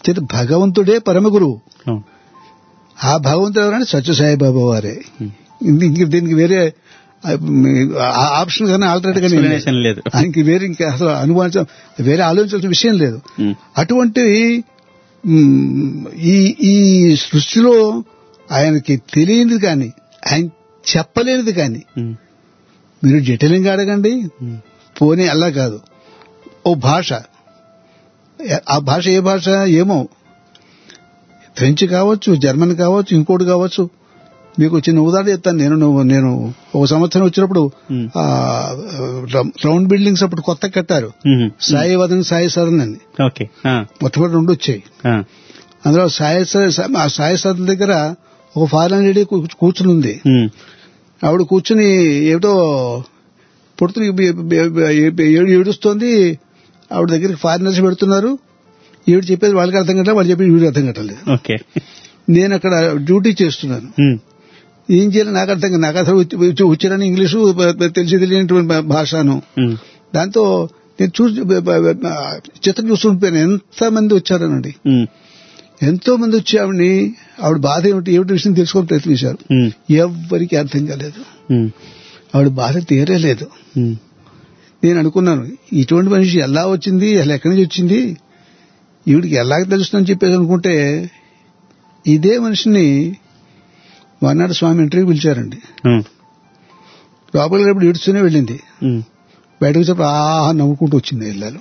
[SPEAKER 9] చేత భగవంతుడే పరమ గురువు
[SPEAKER 6] అవును.
[SPEAKER 9] ఆ భగవంతుడు ఎవరంటే సత్యసాయిబాబా వారే ఇంక ఇంక దీనికి వేరే ఆ ఆప్షన్ కానీ ఆల్టర్నేట్ కానీ ఏం
[SPEAKER 6] Explanation లేదు.
[SPEAKER 9] ఇంక వేరే ఇంకా అసలు అనుమానించ వేరే ఆలోచించాల్సిన విషయం లేదు
[SPEAKER 6] ఉమ్.
[SPEAKER 9] అటువంటి మ్, ఈ ఈ సృష్టిలో ఆయనకి తెలియనిది కానీ ఆయన చెప్పలేనిది కానీ
[SPEAKER 6] ఉమ్.
[SPEAKER 9] మీరు జటిలంగా అడగండి
[SPEAKER 6] ఉమ్.
[SPEAKER 9] పోనీ అలా కాదు ఓ భాష ఆ భాష ఏ భాష ఏమో ఫ్రెంచ్ కావచ్చు జర్మన్ కావచ్చు ఇంకోటి కావచ్చు మీకు చిన్న ఉదాహరణ చెప్తాను నేను నువ్వు నేను ఒక సంవత్సరం వచ్చినప్పుడు
[SPEAKER 6] Hmm.
[SPEAKER 9] ఆ, రౌండ్ బిల్డింగ్స్ అప్పుడు కొత్త కట్టారు
[SPEAKER 6] ఉమ్.
[SPEAKER 9] సాయి వదన్ సాయి సదన్ అని
[SPEAKER 6] ఓకే ఆ,
[SPEAKER 9] మొట్టమొదటి రెండు వచ్చాయి
[SPEAKER 6] ఆ.
[SPEAKER 9] అందులో సాయి స- ఆ సాయి సదన్ దగ్గర ఒక ఫారెన్ లేడీ కూ- కూర్చుని ఉంది
[SPEAKER 6] ఉమ్.
[SPEAKER 9] ఆవిడ కూర్చుని ఏమిటో పుడుతు ఏడుస్తోంది ఆవిడ దగ్గరికి ఫారినర్స్ పెడుతున్నారు ఈవిడ చెప్పేది వాళ్ళకి అర్థం కట్టలేదు వాళ్ళు చెప్పేది వీడికి అర్థం కట్టలేదు
[SPEAKER 6] ఓకే
[SPEAKER 9] నేను అక్కడ డ్యూటీ చేస్తున్నాను
[SPEAKER 6] ఉమ్.
[SPEAKER 9] ఏం చేయాలి నాకు అర్థం కాదు నాకు అసలు ఉచ్చి- ఉచ్చి- ఉచ్చారణ ఇంగ్లీషు బ- తెలిసి తెలియనటువంటి భా- భాషను
[SPEAKER 6] ఉమ్.
[SPEAKER 9] దాంతో నేను చూసి బ- బ- బ- చిత్రం చూస్తుండిపోయాను ఎంత మంది వచ్చారనండి
[SPEAKER 6] ఉమ్.
[SPEAKER 9] ఎంతో మంది వచ్చి ఆవిడని ఆవిడ బాధ ఏమిటి ఏమిటి విషయం తెలుసుకొని ప్రయత్నించారు
[SPEAKER 6] ఉమ్.
[SPEAKER 9] ఎవ్వరికి అర్థం కాలేదు
[SPEAKER 6] ఉమ్.
[SPEAKER 9] ఆవిడ బాధ తీరేలేదు
[SPEAKER 6] ఉమ్.
[SPEAKER 9] నేను అనుకున్నాను ఇటువంటి మనిషి ఎలా వచ్చింది అసలు ఎక్కడి నుంచి వచ్చింది ఈవిడికి ఎలాగ తెలుస్తుందని చెప్పేసి అనుకుంటే ఇదే మనిషిని వన్నాడు స్వామి ఇంటర్వ్యూ పిలిచారండి
[SPEAKER 6] ఉమ్.
[SPEAKER 9] లోపలికి వెళ్ళినప్పుడు ఏడుస్తూనే వెళ్ళింది
[SPEAKER 6] ఉమ్.
[SPEAKER 9] బయటకు చెప్పి ఆహా నవ్వుకుంటూ వచ్చింది ఇళ్ళలో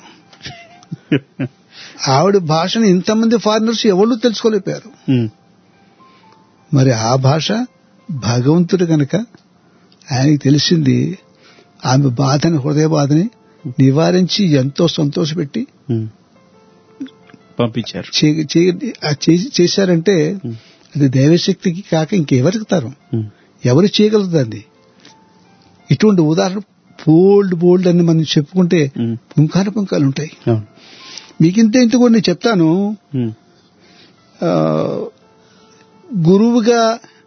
[SPEAKER 9] ఆవిడ భాషను ఇంతమంది ఫారినర్స్ ఎవరు తెలుసుకోలేకపోయారు
[SPEAKER 6] ఉమ్.
[SPEAKER 9] మరి ఆ భాష భగవంతుడు కనుక ఆయనకి తెలిసింది ఆమె బాధని హృదయ బాధని నివారించి ఎంతో సంతోషపెట్టి
[SPEAKER 6] ఉమ్. పంపించారు
[SPEAKER 9] చే- చే- ఆ చేసి- చేశారంటే
[SPEAKER 6] ఉమ్.
[SPEAKER 9] అది దైవశక్తికి కాక ఇంకెవరికి తరం
[SPEAKER 6] ఉమ్.
[SPEAKER 9] ఎవరు చేయగలుగుతుంది ఇటువంటి ఉదాహరణ బోల్డ్ బోల్డ్ అని మనం చెప్పుకుంటే
[SPEAKER 6] ఉమ్.
[SPEAKER 9] పుంకాన పుంకాలు ఉంటాయి
[SPEAKER 6] అవును.
[SPEAKER 9] మీకింత ఇంత కూడా నేను చెప్తాను
[SPEAKER 6] ఉమ్.
[SPEAKER 9] ఆ, గురువుగా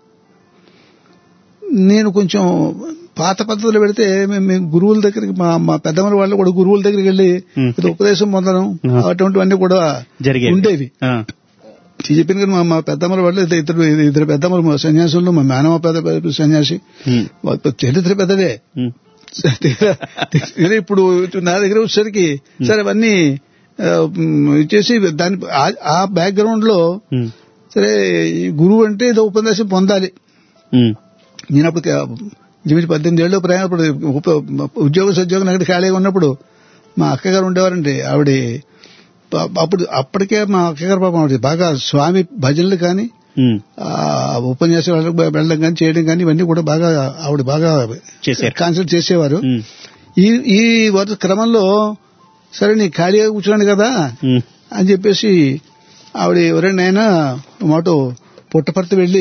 [SPEAKER 9] నేను కొంచెం పాత పద్ధతిలో పెడితే మేము మేము గురువుల దగ్గరికి మా మా పెద్దమ్మల వాళ్ళు కూడా గురువుల దగ్గరికి వెళ్ళి
[SPEAKER 6] Hmm.
[SPEAKER 9] ఏదో ఉపదేశం పొందడం
[SPEAKER 6] Ah.
[SPEAKER 9] అటువంటివన్నీ కూడా
[SPEAKER 6] జరిగేవి
[SPEAKER 9] ఉండేవి
[SPEAKER 6] ఆ.
[SPEAKER 9] ఇది చెప్పిన కదా మా మా పెద్దమ్మల వాళ్ళు ఇద్దరు ఇద్దరు ఇద్దరు పెద్దమ్మలు మా సన్యాసులు మా మేనమ పెద్ద పెద్ద సన్యాసి
[SPEAKER 6] ఉమ్.
[SPEAKER 9] వాళ్ళ చరిత్ర పెద్దదే
[SPEAKER 6] ఉమ్.
[SPEAKER 9] తీరా- తీరా ఇప్పుడు నా దగ్గర వచ్చేసరికి సరే అవన్నీ ఆ, మ్, ఇచ్చేసి దాని ఆ- ఆ బ్యాక్గ్రౌండ్ లో
[SPEAKER 6] ఉమ్.
[SPEAKER 9] సరే ఈ గురువు అంటే ఏదో ఉపదేశం పొందాలి
[SPEAKER 6] ఉమ్.
[SPEAKER 9] నేను అప్పుడు ఇంచుమించు పద్దెనిమిది ఏళ్ళు ప్రయాణం అప్పుడు ఉప- ఉద్యోగ సద్యోగం అక్కడ ఖాళీగా ఉన్నప్పుడు మా అక్కగారు ఉండేవారండి ఆవిడ ప- అప్పుడు అప్పటికే మా అక్కగారు పాపం ఆవిడ బాగా స్వామి భజనలు కానీ
[SPEAKER 6] ఉమ్.
[SPEAKER 9] ఆ ఉపన్యాసాలకు వెళ్ళడం కానీ చేయడం కానీ ఇవన్నీ కూడా బాగా ఆవిడ బాగా
[SPEAKER 6] చేశారు.
[SPEAKER 9] కాన్సల్ట్ చేసేవారు
[SPEAKER 6] ఉమ్.
[SPEAKER 9] ఈ ఈ వరుస క్రమంలో సరే నీ ఖాళీగా కూర్చున్నాను కదా
[SPEAKER 6] ఉమ్.
[SPEAKER 9] అని చెప్పేసి ఆవిడ ఎవరైనా మాట పుట్టపర్తి వెళ్లి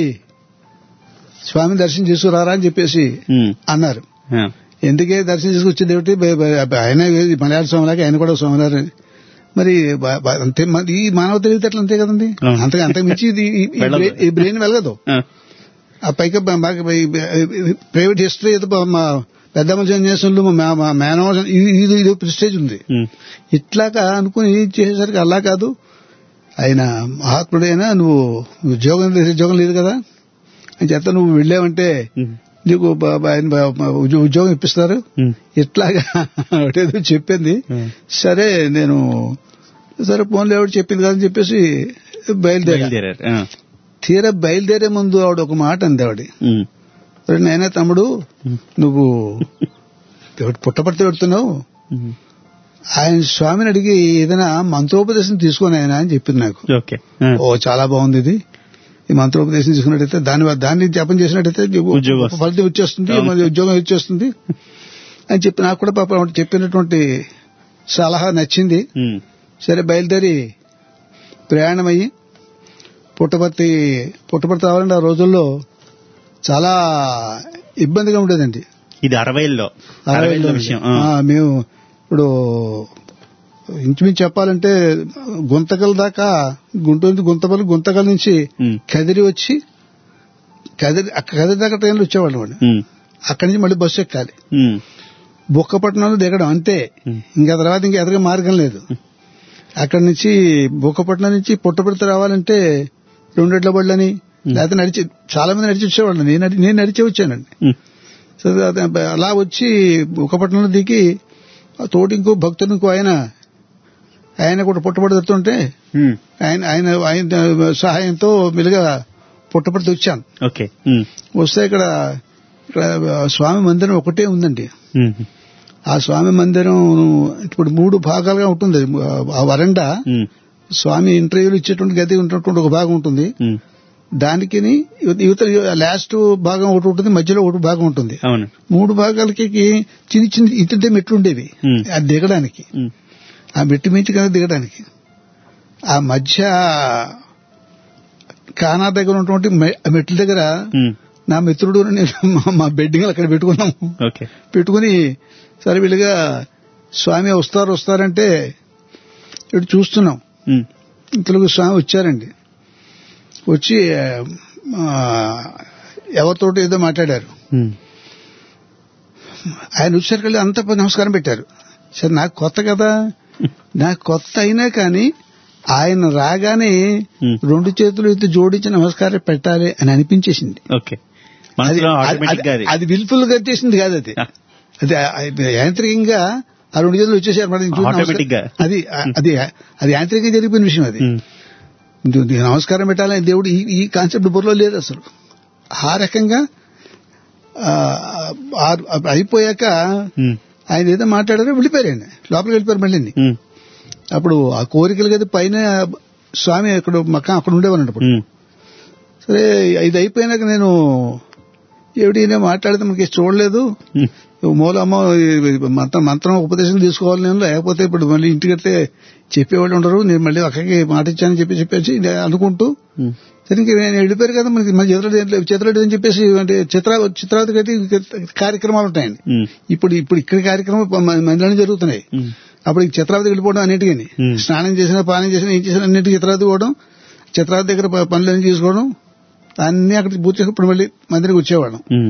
[SPEAKER 9] స్వామి దర్శనం చేసుకురారా అని చెప్పేసి
[SPEAKER 6] ఉమ్.
[SPEAKER 9] అన్నారు
[SPEAKER 6] ఆ.
[SPEAKER 9] ఎందుకే దర్శనం చేసుకొచ్చేది ఏమిటి బ- బ- ఆయన మలయాళ స్వామిలాగా ఆయన కూడా స్వామివారు మరి బ- బ- అంతే మ- ఈ మానవ తెలివితేటలు అంతే కదండి
[SPEAKER 6] అవును.
[SPEAKER 9] అంతగా అంతకు మించి ఇది ఈ- ఈ
[SPEAKER 6] వెళ్ళదు.
[SPEAKER 9] బ్రెయిన్- ఈ బ్రెయిన్ వెళ్ళదు
[SPEAKER 6] ఆ.
[SPEAKER 9] ఆ పైగా బ- బాగా ప్రైవేట్ హిస్టరీ ఏదో బ- మా పెద్ద చేసిన మా మా మేనవ ఇది ఇది ఇది ప్రిస్టేజ్ ఉంది
[SPEAKER 6] ఉమ్.
[SPEAKER 9] ఇట్లాగా అనుకుని చేసేసరికి అలా కాదు ఆయన మహాత్ముడైనా నువ్వు ఉద్యోగం లేదు ఉద్యోగం లేదు కదా అని చెత్త నువ్వు వెళ్ళావంటే
[SPEAKER 6] ఉమ్.
[SPEAKER 9] నీకు బ- బ- ఆయన బ- బ- ఉద్యో- ఉద్యోగం ఇప్పిస్తారు
[SPEAKER 6] ఉమ్.
[SPEAKER 9] ఇట్లాగా ఒకటేదో చెప్పింది
[SPEAKER 6] ఉమ్.
[SPEAKER 9] సరే నేను సరే ఫోన్లో ఎవరు చెప్పింది కదా అని చెప్పేసి బయలుదేరా
[SPEAKER 6] బయలుదేరారు ఆ.
[SPEAKER 9] తీరా బయలుదేరే ముందు ఆవిడ ఒక మాట అంది ఆవిడ
[SPEAKER 6] ఉమ్.
[SPEAKER 9] "ఒరేయ్ నాయనా తమ్ముడు
[SPEAKER 6] ఉమ్.
[SPEAKER 9] నువ్వు ఎవడు పుట్టపడితే పెడుతున్నావు
[SPEAKER 6] ఉమ్.
[SPEAKER 9] ఆయన స్వామిని అడిగి ఏదైనా మంత్రోపదేశం తీసుకొని ఆయన అని చెప్పింది నాకు
[SPEAKER 6] ఓకే ఆ.
[SPEAKER 9] ఓ చాలా బాగుంది ఇది ఈ మంత్రోపదేశం తీసుకున్నట్టయితే దాని దాన్ని జపం చేసినట్టయితే నీకు
[SPEAKER 6] ఉద్యోగం వస్తుంది.
[SPEAKER 9] ఫలితం వచ్చేస్తుంది
[SPEAKER 6] అవును.
[SPEAKER 9] మరి ఉద్యోగం వచ్చేస్తుంది అని చెప్పి నాకు కూడా పాప ఆవిడ చెప్పినటువంటి సలహా నచ్చింది
[SPEAKER 6] ఉమ్.
[SPEAKER 9] సరే బయలుదేరి ప్రయాణం అయ్యి పుట్టపర్తి పుట్టపర్తి రావాలంటే ఆ రోజుల్లో చాలా ఇబ్బందిగా ఉండేదండి
[SPEAKER 6] ఇది అరవైలో అరవైలో విషయం ఆ.
[SPEAKER 9] ఆ, మేము ఇప్పుడు ఇంచుమించు చెప్పాలంటే గుంతకల్ దాకా గుంటూరు నుంచి గుంతపల్లి గుంతకల్ నుంచి
[SPEAKER 6] ఉమ్.
[SPEAKER 9] కదిరి వచ్చి కదిరి అక్క కదిరి దాకా ట్రైన్లు వచ్చేవాళ్ళం అండి
[SPEAKER 6] ఉమ్.
[SPEAKER 9] అక్కడి నుంచి మళ్ళీ బస్సు ఎక్కాలి
[SPEAKER 6] ఉమ్.
[SPEAKER 9] బుక్కపట్నంలో దిగడం అంతే
[SPEAKER 6] ఉమ్.
[SPEAKER 9] ఇంకా తర్వాత ఇంకా ఎదగ మార్గం లేదు అక్కడి నుంచి బుక్కపట్నం నుంచి పుట్టపర్తి రావాలంటే రెండెడ్ల బళ్ళని లేకపోతే నడిచి చాలా మంది నడిచి వచ్చేవాళ్ళు నేను నడి- నేను నడిచే వచ్చానండి
[SPEAKER 6] ఉమ్,
[SPEAKER 9] సో అది అలా వచ్చి బుక్కపట్నంలో దిగి ఆ తోటి ఇంకో భక్తుడు ఇంకో ఆయన ఆయన కూడా పుట్టపడి దొరుకుతుంటే
[SPEAKER 6] ఉమ్,
[SPEAKER 9] ఆయన ఆయన ఆయన సహాయంతో మెలుగా పుట్టపడితే వచ్చాను
[SPEAKER 6] ఓకే ఉమ్,
[SPEAKER 9] వస్తే ఇక్కడ ఇక్కడ స్వామి మందిరం ఒకటే ఉందండి
[SPEAKER 6] ఉమ్,
[SPEAKER 9] ఆ స్వామి మందిరం ఇప్పుడు మూడు భాగాలుగా ఉంటుంది అది. ఆ వరండా
[SPEAKER 6] ఉమ్,
[SPEAKER 9] స్వామి ఇంటర్వ్యూలు ఇచ్చేటువంటి గది ఉన్నటువంటి ఒక భాగం ఉంటుంది
[SPEAKER 6] ఉమ్,
[SPEAKER 9] దానికి యువత లాస్ట్ భాగం ఒకటి ఉంటుంది మధ్యలో ఒకటి భాగం ఉంటుంది
[SPEAKER 6] అవును
[SPEAKER 9] మూడు భాగాలకి చిన్న చిన్న ఇంత మెట్లు ఉండేవి
[SPEAKER 6] Hmm.
[SPEAKER 9] అది దిగడానికి
[SPEAKER 6] ఉమ్,
[SPEAKER 9] ఆ మెట్టు మించి కదా దిగడానికి ఆ మధ్య కానా దగ్గర ఉన్నటువంటి మె- ఆ మెట్ల దగ్గర
[SPEAKER 6] ఉమ్,
[SPEAKER 9] నా మిత్రుడు నేను మా- మా బెడ్డింగ్ అక్కడ పెట్టుకున్నాము
[SPEAKER 6] ఓకే
[SPEAKER 9] పెట్టుకుని సరే వీళ్ళుగా స్వామి వస్తారు వస్తారంటే ఇటు చూస్తున్నాం
[SPEAKER 6] ఉమ్,
[SPEAKER 9] ఇంతలోకి స్వామి వచ్చారండి వచ్చి ఆ, ఎవరితోటి ఏదో మాట్లాడారు
[SPEAKER 6] ఉమ్,
[SPEAKER 9] ఆయన వచ్చేసరికి అంత నమస్కారం పెట్టారు సరే నాకు కొత్త కదా నాకు కొత్త అయినా కానీ ఆయన రాగానే
[SPEAKER 6] Hmm.
[SPEAKER 9] రెండు చేతులు ఎత్తి జోడించి నమస్కారం పెట్టాలి అని అనిపించేసింది
[SPEAKER 6] ఓకే మనసులో ఆటోమేటిక్ గా
[SPEAKER 9] అది- అది విల్ఫుల్ గా చేసింది కాదు అది
[SPEAKER 6] Ah.
[SPEAKER 9] అది అది యాంత్రికంగా ఆ రెండు చేతులు వచ్చేసారు మరి చూడు
[SPEAKER 6] Automatic గా.
[SPEAKER 9] నమస్కారం- అది అది అది యాంత్రికంగా జరిగిపోయిన విషయం అది
[SPEAKER 6] ఉమ్,
[SPEAKER 9] ఇది- ఇది నమస్కారం పెట్టాలని దేవుడు ఈ ఈ కాన్సెప్ట్ బుర్రలో లేదు అసలు ఆ రకంగా ఆ, ఆ- ఆ- అయిపోయాక
[SPEAKER 6] ఉమ్,
[SPEAKER 9] ఆయన ఏదో మాట్లాడారో వెళ్ళిపోయారు ఆయన లోపలికి వెళ్ళిపోయారు మళ్ళీ
[SPEAKER 6] ఉమ్,
[SPEAKER 9] అప్పుడు ఆ కోరికలు కదా పైన స్వామి అక్కడ మక్క అక్కడ ఉండేవాడు అప్పుడు
[SPEAKER 6] ఉమ్,
[SPEAKER 9] సరే ఇది అయిపోయినాక నేను ఏమిటి ఈయన మాట్లాడితే మనకి చూడలేదు
[SPEAKER 6] ఉమ్,
[SPEAKER 9] మూలమ్మ మంత్రం మంత్రం ఉపదేశం తీసుకోవాలి నేను లేకపోతే ఇప్పుడు మళ్ళీ ఇంటికి వెళ్తే చెప్పేవాళ్ళు ఉండరు నేను మళ్ళీ అక్కడికి మాట ఇచ్చానని చెప్పి చెప్పేసి నేను అనుకుంటూ
[SPEAKER 6] ఉమ్,
[SPEAKER 9] సరే ఇంక నేను వెళ్ళిపోయారు కదా మనకి మన చేతులు ఏం లేవు, చేతులు అని చెప్పేసి అంటే చిత్ర చిత్రావతి అయితే కార్యక్రమాలు ఉంటాయండి
[SPEAKER 6] ఉమ్,
[SPEAKER 9] ఇప్పుడు ఇప్పుడు ఇక్కడ కార్యక్రమం మందిలోనే జరుగుతున్నాయి
[SPEAKER 6] ఉమ్,
[SPEAKER 9] అప్పుడు ఈ చిత్రావతి వెళ్ళిపోవడం అన్నిటికీ
[SPEAKER 6] Hmm.
[SPEAKER 9] స్నానం చేసినా పానం చేసినా ఏం చేసినా అన్నిటికీ చిత్రావతి పోవడం చిత్రావతి దగ్గర ప- పనులన్నీ చేసుకోవడం అన్ని అక్కడికి పూర్తి చేసి ఇప్పుడు మళ్ళీ మందిరికి వచ్చేవాళ్ళం
[SPEAKER 6] ఉమ్,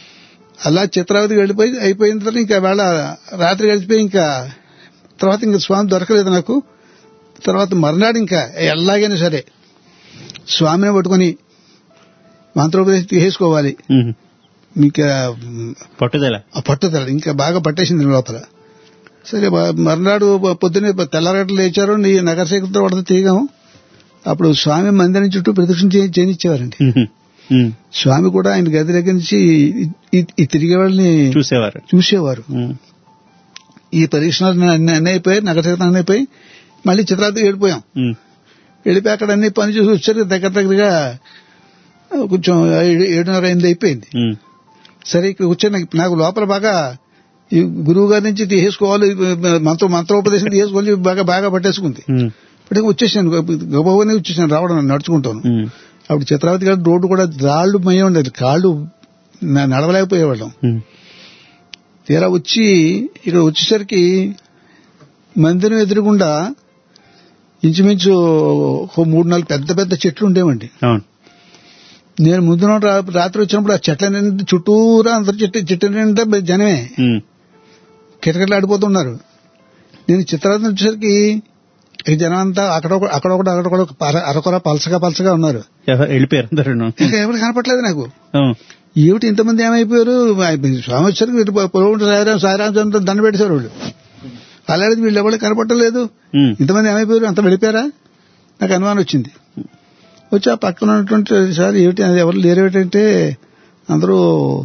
[SPEAKER 9] అలా చిత్రావతికి వెళ్ళిపోయి అయిపోయిన తర్వాత ఇంకా వేళ రాత్రి గడిచిపోయి ఇంకా తర్వాత ఇంకా స్వామి దొరకలేదు నాకు తర్వాత మర్నాడు ఇంకా ఎలాగైనా సరే స్వామిని పట్టుకొని మంత్రోపదేశం తీసేసుకోవాలి
[SPEAKER 6] ఉమ్,
[SPEAKER 9] ఇంకా
[SPEAKER 6] పట్టుదల
[SPEAKER 9] ఆ పట్టుదల ఇంకా బాగా పట్టేసింది లోపల సరే బ- మర్నాడు ప- పొద్దున్నే ప- తెల్లరగట్లు లేచారు నీ నగరశేఖరంతో వాడితో తీగాము అప్పుడు స్వామి మందిరం చుట్టూ ప్రదక్షిణ చే- చేయనిచ్చేవారండి
[SPEAKER 6] ఉమ్, ఉమ్,
[SPEAKER 9] స్వామి కూడా ఆయన గది దగ్గర నుంచి ఈ- ఈ- ఈ తిరిగే వాళ్ళని
[SPEAKER 6] చూసేవారు
[SPEAKER 9] చూసేవారు
[SPEAKER 6] ఉమ్,
[SPEAKER 9] ఈ పరీక్షలు అన్ని అన్నీ అయిపోయి నగరశేఖరం అన్నీ అయిపోయి మళ్ళీ చిత్రాలతో వెళ్ళిపోయాం
[SPEAKER 6] ఉమ్,
[SPEAKER 9] వెళ్ళిపోయి అక్కడ అన్ని పని చూసి వచ్చారు దగ్గర దగ్గరగా కొంచెం ఏడు- ఏడున్నర ఎనిమిది అయిపోయింది
[SPEAKER 6] ఉమ్,
[SPEAKER 9] సరే ఇక్కడ కూర్చొని నాకు- నాకు లోపల బాగా ఈ గురువు గారి నుంచి తీసేసుకోవాలి మంత్ర మంత్రోపదేశం తీసుకోవాలి బాగా బాగా పట్టేసుకుంది
[SPEAKER 6] ఉమ్,
[SPEAKER 9] ఇప్పటికి వచ్చేసాను గబగబనే వచ్చేసాను రావడం నడుచుకుంటాను
[SPEAKER 6] ఉమ్,
[SPEAKER 9] అప్పుడు చిత్రావతి గారి రోడ్డు కూడా రాళ్ళు మయం ఉండేది కాళ్ళు న- నడవలేకపోయేవాళ్ళం
[SPEAKER 6] ఉమ్,
[SPEAKER 9] తీరా వచ్చి ఇక్కడ వచ్చేసరికి మందిరం ఎదురుగుండా ఇంచుమించు ఒక మూడు నాలుగు పెద్ద పెద్ద చెట్లు ఉండేవండి
[SPEAKER 6] అవును
[SPEAKER 9] నేను ముందు నాడు రా- రాత్రి వచ్చినప్పుడు ఆ చెట్ల నిండా చుట్టూరా అందరు చెట్టు చెట్ల నిండా జనమే
[SPEAKER 6] ఉమ్,
[SPEAKER 9] కిటకిటలు ఆడిపోతున్నారు నేను చిత్రార్థం వచ్చేసరికి ఈ జనం అంతా అక్కడొక అక్కడొకటి అక్కడొకటి పర- అరకొర పలసగా పలసగా ఉన్నారు
[SPEAKER 6] ఎవరు వెళ్ళిపోయారు అందరూ
[SPEAKER 9] ఇంకా ఎవరు కనపట్లేదు నాకు
[SPEAKER 6] అవును
[SPEAKER 9] ఏమిటి ఇంతమంది ఏమైపోయారు స్వామి వచ్చరికి ఇటు పొలం సాయిరాం సాయిరాంచంద్ర దండ పెట్టేశారు వాళ్ళు అలాగే వీళ్ళు ఎవరు కనపట్టలేదు
[SPEAKER 6] ఉమ్,
[SPEAKER 9] ఇంతమంది ఏమైపోయారు అంత వెళ్ళిపోయారా నాకు అనుమానం వచ్చింది వచ్చి ఆ పక్కన ఉన్నటువంటి సార్ ఏమిటి అది ఎవరు లేరు ఏమిటంటే అందరూ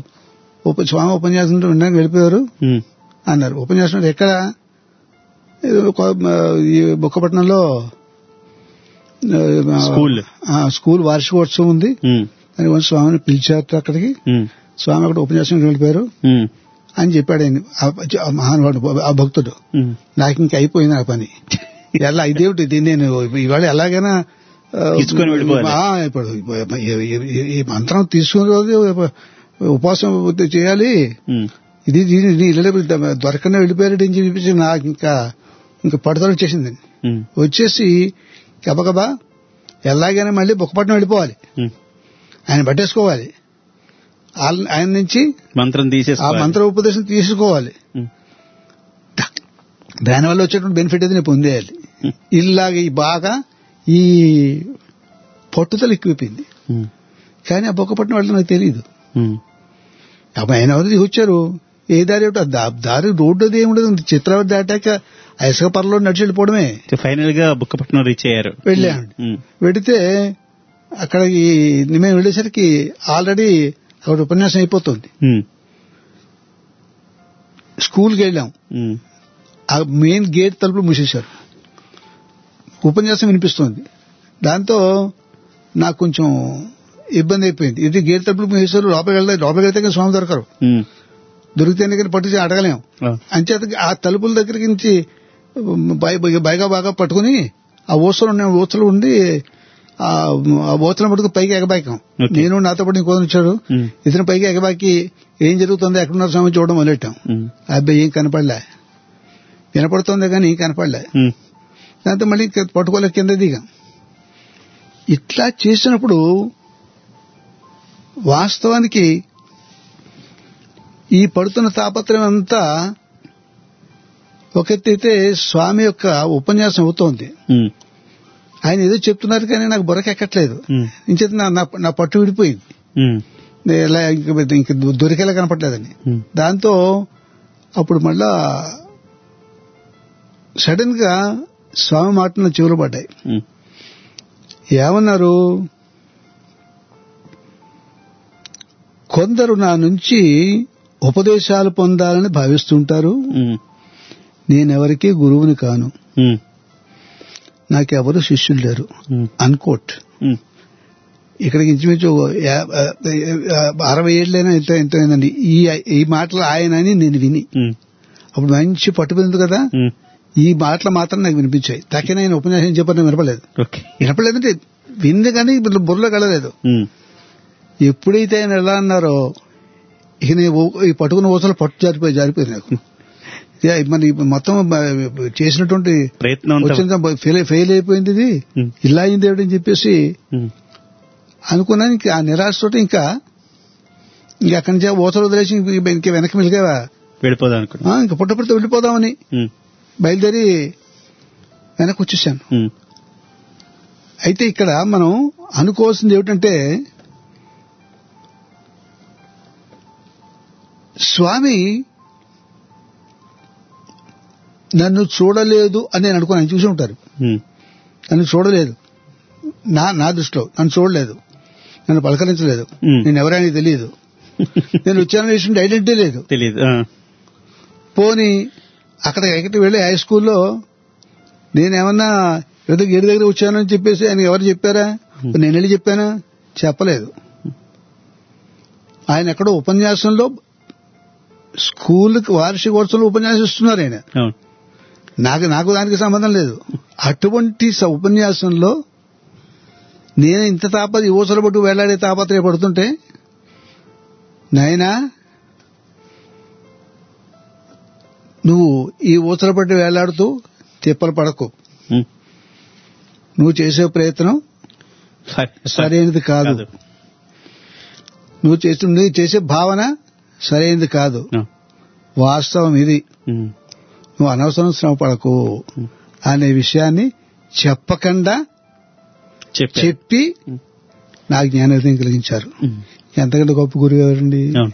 [SPEAKER 9] ఉప స్వామి ఉపన్యాసం వినడానికి వెళ్ళిపోయారు
[SPEAKER 6] ఉమ్,
[SPEAKER 9] అన్నారు ఉపన్యాసం ఎక్కడ ఏదో ఒక- ఈ బుక్కపట్నంలో ఆ,
[SPEAKER 6] స్కూల్.
[SPEAKER 9] ఆ, స్కూల్ వార్షికోత్సవం ఉంది
[SPEAKER 6] ఉమ్,
[SPEAKER 9] అని కొంచెం స్వామిని పిలిచారు అక్కడికి
[SPEAKER 6] ఉమ్,
[SPEAKER 9] స్వామి అక్కడ ఉపన్యాసం వెళ్ళిపోయారు
[SPEAKER 6] ఉమ్,
[SPEAKER 9] అని చెప్పాడు ఆయన ఆ- ఆ మహానుభావుడు ఆ భక్తుడు
[SPEAKER 6] ఉమ్,
[SPEAKER 9] నాకు ఇంకా అయిపోయింది ఆ పని ఎలా ఇదేమిటి ఇది నేను ఇవాళ ఎలాగైనా ఆ,
[SPEAKER 6] తీసుకొని వెళ్ళిపోవాలి.
[SPEAKER 9] ఆ, ఇప్పుడు ఈ- ఈ- ఈ మంత్రం తీసుకుని రోజు ఉపవాసం చేయాలి
[SPEAKER 6] ఉమ్,
[SPEAKER 9] ఇది దీని దీని ఇళ్ళలో దొరకనే వెళ్ళిపోయారు అని చెప్పేసి నాకు ఇంకా ఇంకా పడుదల వచ్చేసింది
[SPEAKER 6] ఉమ్,
[SPEAKER 9] వచ్చేసి గబగబా ఎలాగైనా మళ్ళీ బుక్కపట్నం వెళ్ళిపోవాలి
[SPEAKER 6] ఉమ్.
[SPEAKER 9] ఆయన పట్టేసుకోవాలి ఆల్- ఆయన నుంచి
[SPEAKER 6] మంత్రం
[SPEAKER 9] ఆ
[SPEAKER 6] తీసేసుకోవాలి
[SPEAKER 9] మంత్ర ఉపదేశం తీసుకోవాలి
[SPEAKER 6] ఉమ్,
[SPEAKER 9] దానివల్ల వచ్చేటువంటి బెనిఫిట్ అయితే నేను పొందేయాలి ఇలాగ ఈ బాగా ఈ పట్టుదల ఎక్కువైపోయింది
[SPEAKER 6] ఉమ్,
[SPEAKER 9] కానీ ఆ బొక్కపట్నం వాళ్ళు నాకు తెలియదు
[SPEAKER 6] ఉమ్,
[SPEAKER 9] ఆయన ఎవరు వచ్చారు ఏ దారి ఏమిటో ఆ దా- దారి రోడ్డు అది ఏముండదు చిత్రావతి దాటాక ఆ ఇసుక పరలో నడిచి వెళ్ళిపోవడమే
[SPEAKER 6] ఫైనల్ గా బుక్కపట్నం రీచ్ అయ్యారు
[SPEAKER 9] వెళ్ళామండి
[SPEAKER 6] ఉమ్,
[SPEAKER 9] వెడితే అక్కడ ఈ మేము వెళ్ళేసరికి ఆల్రెడీ అక్కడ ఉపన్యాసం అయిపోతుంది
[SPEAKER 6] ఉమ్,
[SPEAKER 9] స్కూల్కి వెళ్ళాం
[SPEAKER 6] ఉమ్,
[SPEAKER 9] ఆ మెయిన్ గేట్ తలుపులు మూసేశారు ఉపన్యాసం వినిపిస్తుంది దాంతో నాకు కొంచెం ఇబ్బంది అయిపోయింది ఇది గేట్ తలుపులు మూసేశారు లోపలికి వెళ్తే లోపలికి వెళ్తే కానీ స్వామి దొరకరు
[SPEAKER 6] ఉమ్,
[SPEAKER 9] దొరికితేనే కానీ పట్టుకు అడగలేం
[SPEAKER 6] ఆ,
[SPEAKER 9] అంచేత ఆ తలుపుల దగ్గరికి నుంచి బై- బై- బైగా బాగా పట్టుకుని ఆ ఊసలు ఉన్న ఊసలు ఉండి ఆ ఆ ఊసలను పట్టుకు పైకి ఎగబాకాం
[SPEAKER 6] Okay.
[SPEAKER 9] నేను నాతో పాటు ఇంకో వచ్చాడు
[SPEAKER 6] ఉమ్,
[SPEAKER 9] ఇతను పైకి ఎగబాకి ఏం జరుగుతుందో ఎక్కడున్నారు స్వామి చూడడం మొదలెట్టాం
[SPEAKER 6] ఉమ్,
[SPEAKER 9] అబ్బాయి ఏం కనపడలే వినపడుతోంది కానీ ఏం కనపడలే
[SPEAKER 6] ఉమ్,
[SPEAKER 9] దాంతో మళ్ళీ కింద పట్టుకోలేక కింద దిగాం ఇట్లా చేసినప్పుడు వాస్తవానికి ఈ పడుతున్న తాపత్రయం అంతా ఒక ఎత్తు అయితే స్వామి యొక్క ఉపన్యాసం అవుతోంది
[SPEAKER 6] ఉమ్,
[SPEAKER 9] ఆయన ఏదో చెప్తున్నారు కానీ నాకు బుర్రకెక్కట్లేదు
[SPEAKER 6] ఉమ్,
[SPEAKER 9] ఇంచేత నా నా- నా పట్టు విడిపోయింది
[SPEAKER 6] ఉమ్,
[SPEAKER 9] నేను ఇలా ఇంక ఇంక దొరికేలా కనపడలేదని
[SPEAKER 6] ఉమ్,
[SPEAKER 9] దాంతో అప్పుడు మళ్ళా సడన్ గా స్వామి మాట నా చెవులు పడ్డాయి
[SPEAKER 6] ఉమ్,
[SPEAKER 9] ఏమన్నారు కొందరు నా నుంచి ఉపదేశాలు పొందాలని భావిస్తుంటారు
[SPEAKER 6] ఉమ్,
[SPEAKER 9] నేనెవరికీ గురువుని కాను
[SPEAKER 6] ఉమ్,
[SPEAKER 9] నాకెవరు శిష్యులు లేరు
[SPEAKER 6] ఉమ్,
[SPEAKER 9] అన్కోట్
[SPEAKER 6] ఉమ్,
[SPEAKER 9] ఇక్కడికి ఇంచుమించు యా- ఆ, అరవై ఏళ్ళైనా ఎంత ఎంత అయిందండి ఈ ఈ మాటలు ఆయన అని నేను విని
[SPEAKER 6] ఉమ్,
[SPEAKER 9] అప్పుడు మంచి పట్టుబడింది కదా
[SPEAKER 6] ఉమ్,
[SPEAKER 9] ఈ మాటలు మాత్రం నాకు వినిపించాయి తక్కిన ఆయన ఉపన్యాసం చెప్పని వినపలేదు
[SPEAKER 6] ఓకే
[SPEAKER 9] వినపలేదంటే వింది కానీ బుర్రలో కలలేదు
[SPEAKER 6] ఉమ్,
[SPEAKER 9] ఎప్పుడైతే ఆయన ఎలా అన్నారో ఇక నేను ఊ- ఈ పట్టుకున్న ఊసలు పట్టు జారిపోయి జారిపోయింది నాకు ఇక మరి మొత్తం బ- చేసినటువంటి
[SPEAKER 6] ప్రయత్నం అంతా
[SPEAKER 9] వచ్చిన ఫెయిల్ ఫెయిల్ అయిపోయింది ఇది
[SPEAKER 6] ఉమ్,
[SPEAKER 9] ఇలా అయింది ఏమిటని చెప్పేసి
[SPEAKER 6] ఉమ్,
[SPEAKER 9] అనుకున్నాను ఇంకా ఆ నిరాశతో ఇంకా ఇంకా అక్కడి నుంచి ఊసలు వదిలేసి ఇంక ఇంక వెనక్కి మిలిగావా
[SPEAKER 6] వెళ్ళిపోదాం అనుకున్నా
[SPEAKER 9] ఇంకా పుట్టపడితే వెళ్ళిపోదామని
[SPEAKER 6] ఉమ్,
[SPEAKER 9] బయలుదేరి వెనక్కి వచ్చేసాను
[SPEAKER 6] ఉమ్,
[SPEAKER 9] అయితే ఇక్కడ మనం అనుకోవాల్సింది ఏమిటంటే స్వామి నన్ను చూడలేదు అని నేను అనుకుని ఆయన చూసి ఉంటారు
[SPEAKER 6] ఉమ్,
[SPEAKER 9] నన్ను చూడలేదు నా నా దృష్టిలో నన్ను చూడలేదు నన్ను పలకరించలేదు
[SPEAKER 6] Hmm.
[SPEAKER 9] నేను ఎవరైనా తెలియదు నేను వచ్చానని విషయం ఐడెంటిటీ లేదు
[SPEAKER 6] తెలీదు ఆ,
[SPEAKER 9] పోని అక్కడ ఎక్కడికి వెళ్ళి హై స్కూల్లో నేనేమన్నా ఏదో గేడి దగ్గర వచ్చానని చెప్పేసి ఆయన ఎవరు చెప్పారా నేను వెళ్ళి చెప్పానా చెప్పలేదు ఆయన ఎక్కడో ఉపన్యాసంలో స్కూల్కి వార్షికోత్సవంలో ఉపన్యాసం ఇస్తున్నారు ఆయన
[SPEAKER 6] అవును
[SPEAKER 9] నాకు నాకు దానికి సంబంధం లేదు అటువంటి స- ఉపన్యాసంలో నేను ఇంత తాప యువసలు పట్టు వేలాడే తాపత్రయ పడుతుంటే నాయనా నువ్వు ఈ ఊసలు పట్టి వేలాడుతూ తిప్పలు పడకు
[SPEAKER 6] ఉమ్,
[SPEAKER 9] నువ్వు చేసే ప్రయత్నం
[SPEAKER 6] సరే
[SPEAKER 9] సరైనది కాదు నువ్వు చేసే నువ్వు చేసే భావన సరైనది కాదు
[SPEAKER 6] ఆ,
[SPEAKER 9] వాస్తవం ఇది
[SPEAKER 6] ఉమ్,
[SPEAKER 9] నువ్వు అనవసరం శ్రమ పడకు అనే విషయాన్ని చెప్పకుండా
[SPEAKER 6] చెప్పారు.
[SPEAKER 9] చెప్పి నా జ్ఞానోదయం కలిగించారు
[SPEAKER 6] ఉమ్,
[SPEAKER 9] ఎంతకంటే గొప్ప గురువు ఎవరండి
[SPEAKER 6] అవును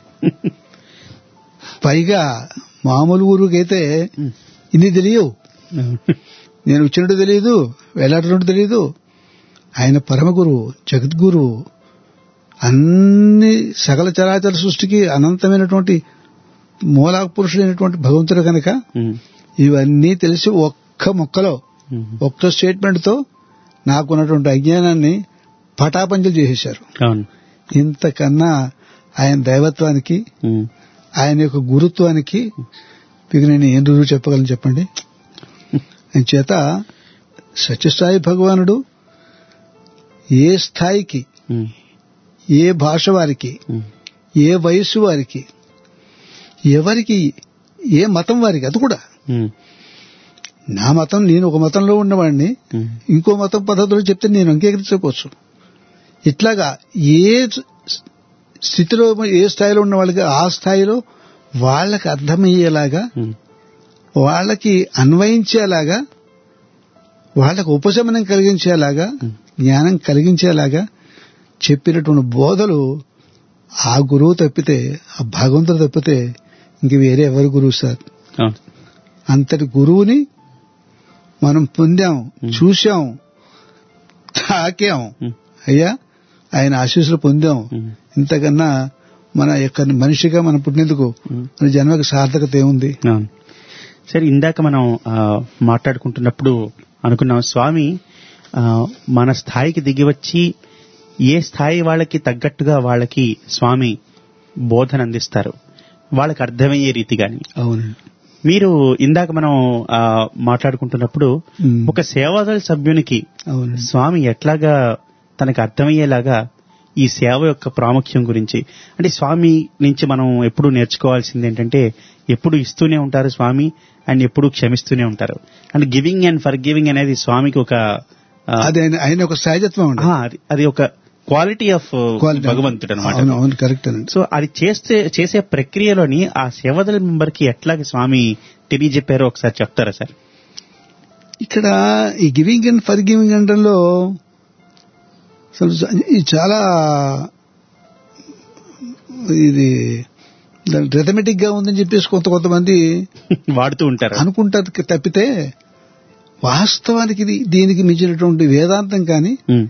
[SPEAKER 9] పైగా మామూలు గురువుకైతే
[SPEAKER 6] ఉమ్,
[SPEAKER 9] ఇన్ని తెలియవు
[SPEAKER 6] అవును.
[SPEAKER 9] నేను వచ్చినట్టు తెలియదు వెళ్ళాడుతున్నట్టు తెలియదు ఆయన పరమ గురువు జగద్గురువు అన్ని సకల చరాచర సృష్టికి అనంతమైనటువంటి మూలా పురుషుడైనటువంటి భగవంతుడు కనుక
[SPEAKER 6] ఉమ్,
[SPEAKER 9] ఇవన్నీ తెలిసి ఒక్క మొక్కలో
[SPEAKER 6] ఉమ్,
[SPEAKER 9] ఒక్క స్టేట్మెంట్ తో నాకున్నటువంటి అజ్ఞానాన్ని పటాపంచలు చేసేశారు
[SPEAKER 6] అవును
[SPEAKER 9] ఇంతకన్నా ఆయన దైవత్వానికి
[SPEAKER 6] ఉమ్,
[SPEAKER 9] ఆయన యొక్క గురుత్వానికి మీకు నేను ఏం రుజువు చెప్పగలను చెప్పండి ఆయన చేత సత్యస్థాయి భగవానుడు ఏ స్థాయికి
[SPEAKER 6] ఉమ్,
[SPEAKER 9] ఏ భాష వారికి
[SPEAKER 6] ఉమ్,
[SPEAKER 9] ఏ వయస్సు వారికి ఎవరికి ఏ మతం వారికి అది కూడా
[SPEAKER 6] ఉమ్,
[SPEAKER 9] నా మతం నేను ఒక మతంలో ఉన్నవాడిని
[SPEAKER 6] ఉమ్,
[SPEAKER 9] ఇంకో మతం పద్ధతిలో చెప్తే నేను అంగీకరించకపోవచ్చు ఇట్లాగా ఏ స్థితిలో ఏ స్థాయిలో ఉన్న వాళ్ళకి ఆ స్థాయిలో వాళ్ళకి అర్థమయ్యేలాగా
[SPEAKER 6] ఉమ్,
[SPEAKER 9] వాళ్ళకి అన్వయించేలాగా వాళ్ళకు ఉపశమనం కలిగించేలాగా జ్ఞానం కలిగించేలాగా చెప్పినటువంటి బోధలు ఆ గురువు తప్పితే ఆ భగవంతుడు తప్పితే ఇంక వేరే ఎవరు గురువు సార్
[SPEAKER 6] అవును
[SPEAKER 9] అంతటి గురువుని మనం పొందాం చూశాం తాకాం
[SPEAKER 6] ఉమ్.
[SPEAKER 9] అయ్యా ఆయన ఆశీస్సులు పొందాం
[SPEAKER 6] ఉమ్.
[SPEAKER 9] ఇంతకన్నా మన యొక్క మనిషిగా మనం పుట్టినందుకు
[SPEAKER 6] ఉమ్.
[SPEAKER 9] మన జన్మకి సార్థకత ఏముంది
[SPEAKER 6] అవును సరే ఇందాక మనం ఆ, మాట్లాడుకుంటున్నప్పుడు అనుకున్నాం స్వామి ఆ, మన స్థాయికి దిగి వచ్చి ఏ స్థాయి వాళ్ళకి తగ్గట్టుగా వాళ్ళకి స్వామి బోధన అందిస్తారు వాళ్ళకి అర్థమయ్యే రీతి గాని
[SPEAKER 9] అవునండి
[SPEAKER 6] మీరు ఇందాక మనం ఆ, మాట్లాడుకుంటున్నప్పుడు
[SPEAKER 9] ఉమ్.
[SPEAKER 6] ఒక సేవాదళ సభ్యునికి
[SPEAKER 9] అవునండి
[SPEAKER 6] స్వామి ఎట్లాగా తనకు అర్థమయ్యేలాగా ఈ సేవ యొక్క ప్రాముఖ్యం గురించి అంటే స్వామి నుంచి మనం ఎప్పుడు నేర్చుకోవాల్సింది ఏంటంటే ఎప్పుడు ఇస్తూనే ఉంటారు స్వామి అండ్ ఎప్పుడు క్షమిస్తూనే ఉంటారు and giving and forgiving అనేది స్వామికి ఒక ఆ,
[SPEAKER 9] అది ఆయన ఆయన ఒక సహజత్వం అండి
[SPEAKER 6] ఆ, అది- అది ఒక క్వాలిటీ ఆఫ్
[SPEAKER 9] Quality.
[SPEAKER 6] భగవంతుడు అనమాట
[SPEAKER 9] అవును అవును కరెక్ట్ అండి
[SPEAKER 6] సో అది చేస్తే చేసే ప్రక్రియలోని ఆ సేవదల మెంబర్ కి ఎట్లాగ స్వామి తెలియజెప్పారో ఒకసారి చెప్తారా సార్
[SPEAKER 9] ఇక్కడ ఈ గివింగ్ అండ్ ఫర్ గివింగ్ అంటంలో అసలు ఇది చాలా ఇది రిథమెటిక్ గా ఉందని చెప్పేసి కొంత కొంతమంది
[SPEAKER 6] వాడుతూ ఉంటారు
[SPEAKER 9] అనుకుంటారు తప్పితే వాస్తవానికి ఇది దీనికి మించినటువంటి వేదాంతం కానీ
[SPEAKER 6] ఉమ్,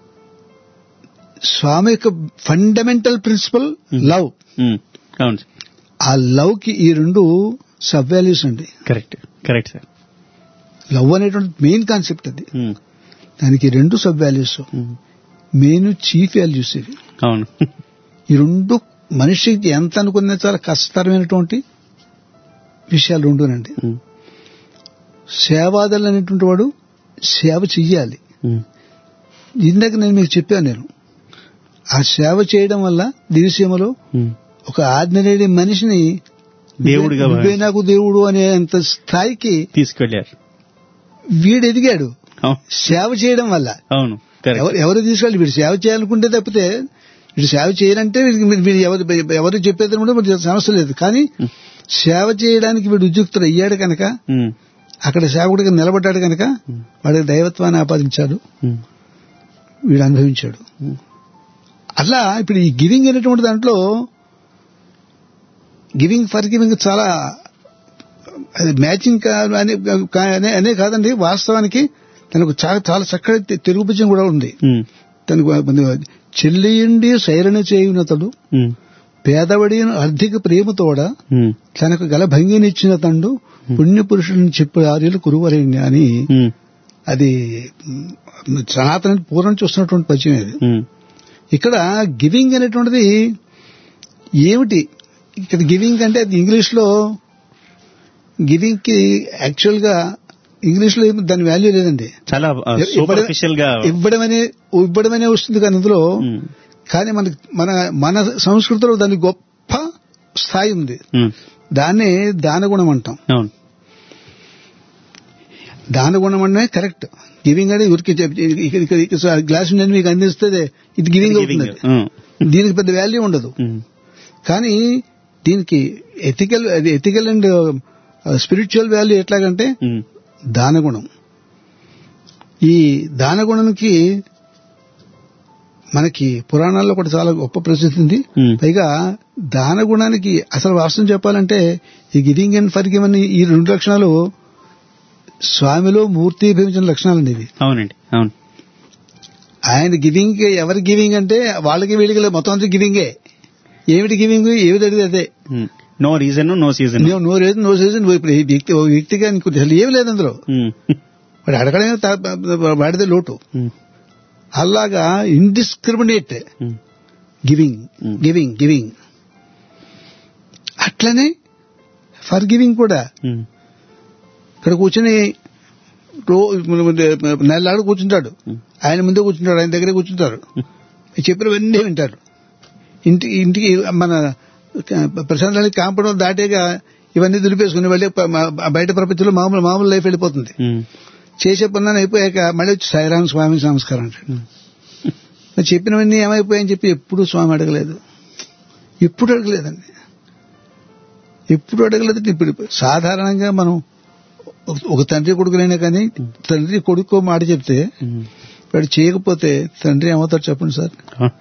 [SPEAKER 9] స్వామి యొక్క ఫండమెంటల్ ప్రిన్సిపల్ లవ్
[SPEAKER 6] ఉమ్, అవును
[SPEAKER 9] ఆ లవ్ కి ఈ రెండు సబ్ వాల్యూస్ అండి
[SPEAKER 6] కరెక్ట్ కరెక్ట్ సార్
[SPEAKER 9] లవ్ అనేటువంటి మెయిన్ కాన్సెప్ట్ అది
[SPEAKER 6] ఉమ్,
[SPEAKER 9] దానికి ఈ రెండు sub values
[SPEAKER 6] um,
[SPEAKER 9] main chief values ఇవి
[SPEAKER 6] అవును
[SPEAKER 9] ఈ రెండు మనిషికి ఎంత అనుకున్నా చాలా కష్టతరమైనటువంటి విషయాలు రెండునండి
[SPEAKER 6] ఉమ్,
[SPEAKER 9] సేవాదలు అనేటువంటి వాడు సేవ చెయ్యాలి
[SPEAKER 6] ఉమ్,
[SPEAKER 9] ఇందాక నేను మీకు చెప్పాను నేను ఆ సేవ చేయడం వల్ల దివిసీమలో
[SPEAKER 6] ఉమ్,
[SPEAKER 9] ఒక ఆర్డినరీ మనిషిని
[SPEAKER 6] దేవుడిగా
[SPEAKER 9] నువ్వే నాకు దేవుడు అనేంత స్థాయికి
[SPEAKER 6] తీసుకెళ్లారు
[SPEAKER 9] వీడు ఎదిగాడు
[SPEAKER 6] అవును
[SPEAKER 9] సేవ చేయడం వల్ల
[SPEAKER 6] అవును కరెక్ట్
[SPEAKER 9] ఎవరు ఎవరు తీసుకెళ్ళి వీడు సేవ చేయాలనుకుంటే తప్పితే వీడు సేవ చేయాలంటే వీడికి మీరు- వీడు ఎవరు ఎవరు చెప్పేది కూడా మనకి సమస్య లేదు కానీ సేవ చేయడానికి వీడు ఉద్యుక్తుడు అయ్యాడు కనుక
[SPEAKER 6] ఉమ్,
[SPEAKER 9] అక్కడ సేవకుడిగా నిలబడ్డాడు కనుక వాడికి దైవత్వాన్ని ఆపాదించాడు
[SPEAKER 6] ఉమ్,
[SPEAKER 9] వీడు అనుభవించాడు అట్లా ఇప్పుడు ఈ గివింగ్ అనేటువంటి దాంట్లో గివింగ్ ఫర్ గివింగ్ చాలా అది మ్యాచింగ్ కా- అనే కా- అనే- అనే కాదండి వాస్తవానికి తనకు చాలా చాలా చక్కటి తె- తెలుగు పద్యం కూడా ఉంది
[SPEAKER 6] ఉమ్,
[SPEAKER 9] తనకు చెల్లియండి సైరణ చేయునతడు
[SPEAKER 6] ఉమ్,
[SPEAKER 9] పేదవడి ఆర్థిక ప్రేమతోడ
[SPEAKER 6] ఉమ్,
[SPEAKER 9] తనకు గల భంగినిచ్చిన తండు పుణ్య పురుషులను చెప్పు ఆర్యులు కురువరేణ్య అని
[SPEAKER 6] ఉమ్,
[SPEAKER 9] అది మ్, సనాతన పూర్వం చూస్తున్నటువంటి పద్యం ఇది
[SPEAKER 6] ఉమ్,
[SPEAKER 9] ఇక్కడ గివింగ్ అనేటువంటిది ఏమిటి ఇక్కడ గివింగ్ అంటే అది ఇంగ్లీష్ లో గివింగ్ కి యాక్చువల్ గా ఇంగ్లీష్ లో ఏమి దాని వాల్యూ లేదండి
[SPEAKER 6] చాలా సూపర్ఫిషియల్ గా
[SPEAKER 9] ఇవ్వడం అనే ఇవ్వడం అనే వస్తుంది కానీ అందులో
[SPEAKER 6] ఉమ్,
[SPEAKER 9] కానీ మన మన మన సంస్కృతిలో దాని గొప్ప స్థాయి ఉంది
[SPEAKER 6] ఉమ్,
[SPEAKER 9] దాన్నే దానగుణం అంటాం
[SPEAKER 6] అవును
[SPEAKER 9] దానగుణం అంటే కరెక్ట్ గివింగ్ అనేది ఊరికి గ్లాస్ నేను మీకు అందిస్తే ఇది గివింగ్ అవుతుంది అది.
[SPEAKER 6] ఉమ్,
[SPEAKER 9] దీనికి పెద్ద వాల్యూ ఉండదు
[SPEAKER 6] ఉమ్,
[SPEAKER 9] కానీ దీనికి ethical ethical and spiritual value ఎట్లాగంటే
[SPEAKER 6] ఉమ్,
[SPEAKER 9] దానగుణం ఈ దానగుణానికి మనకి పురాణాల్లో కూడా చాలా గొప్ప ప్రసిద్ధి ఉంది
[SPEAKER 6] Hmm.
[SPEAKER 9] పైగా దానగుణానికి అసలు వాస్తవం చెప్పాలంటే ఈ గివింగ్ అండ్ ఫర్ గివ్ అని ఈ రెండు లక్షణాలు స్వామిలో మూర్తిభవించిన లక్షణాలండి ఇవి
[SPEAKER 6] అవునండి అవును
[SPEAKER 9] ఆయన గివింగ్ ఎవరి గివింగ్ అంటే వాళ్ళకి వీళ్ళకి లేదు, మొత్తం అంతా గివింగే ఏమిటి గివింగ్ ఏమిటి అడిగితే అదే
[SPEAKER 6] నో రీజన్ నో సీజన్
[SPEAKER 9] నువ్వు నో రీజన్ నో సీజన్ ఇప్పుడు ఈ వ్యక్తి ఓ వ్యక్తిగా నీకు అసలు ఏమి లేదు అందులో వాడు అడగడమే తా- వాడిదే లోటు అలాగా indiscriminate giving
[SPEAKER 6] Hmm.
[SPEAKER 9] Giving giving అట్లనే ఫర్ గివింగ్ కూడా ఇక్కడ కూర్చొని రో- నెలలాడు కూర్చుంటాడు ఆయన ముందే కూర్చుంటాడు ఆయన దగ్గరే కూర్చుంటారు చెప్పినవన్నీ వింటారు ఇంటి ఇంటికి మన ప్రశాంతానికి కాంపడం దాటేగా ఇవన్నీ దులిపేసుకుని వెళ్ళి ప- మా- బయట ప్రపంచంలో మామూలు మామూలు లైఫ్ వెళ్ళిపోతుంది చేసే పనులను అయిపోయాక మళ్ళీ వచ్చి సాయిరామ స్వామి నమస్కారం అంటాడు మరి చెప్పినవన్నీ ఏమైపోయాయని చెప్పి ఎప్పుడు స్వామి అడగలేదు ఎప్పుడు అడగలేదండి ఎప్పుడు అడగలేదు ఇప్పుడు సాధారణంగా మనం ఒక- ఒక తండ్రి కొడుకులైనా కానీ తండ్రి కొడుకు మాట చెప్తే
[SPEAKER 6] ఉమ్.
[SPEAKER 9] వాడు చేయకపోతే తండ్రి ఏమవుతాడు చెప్పండి సార్
[SPEAKER 6] ఆ,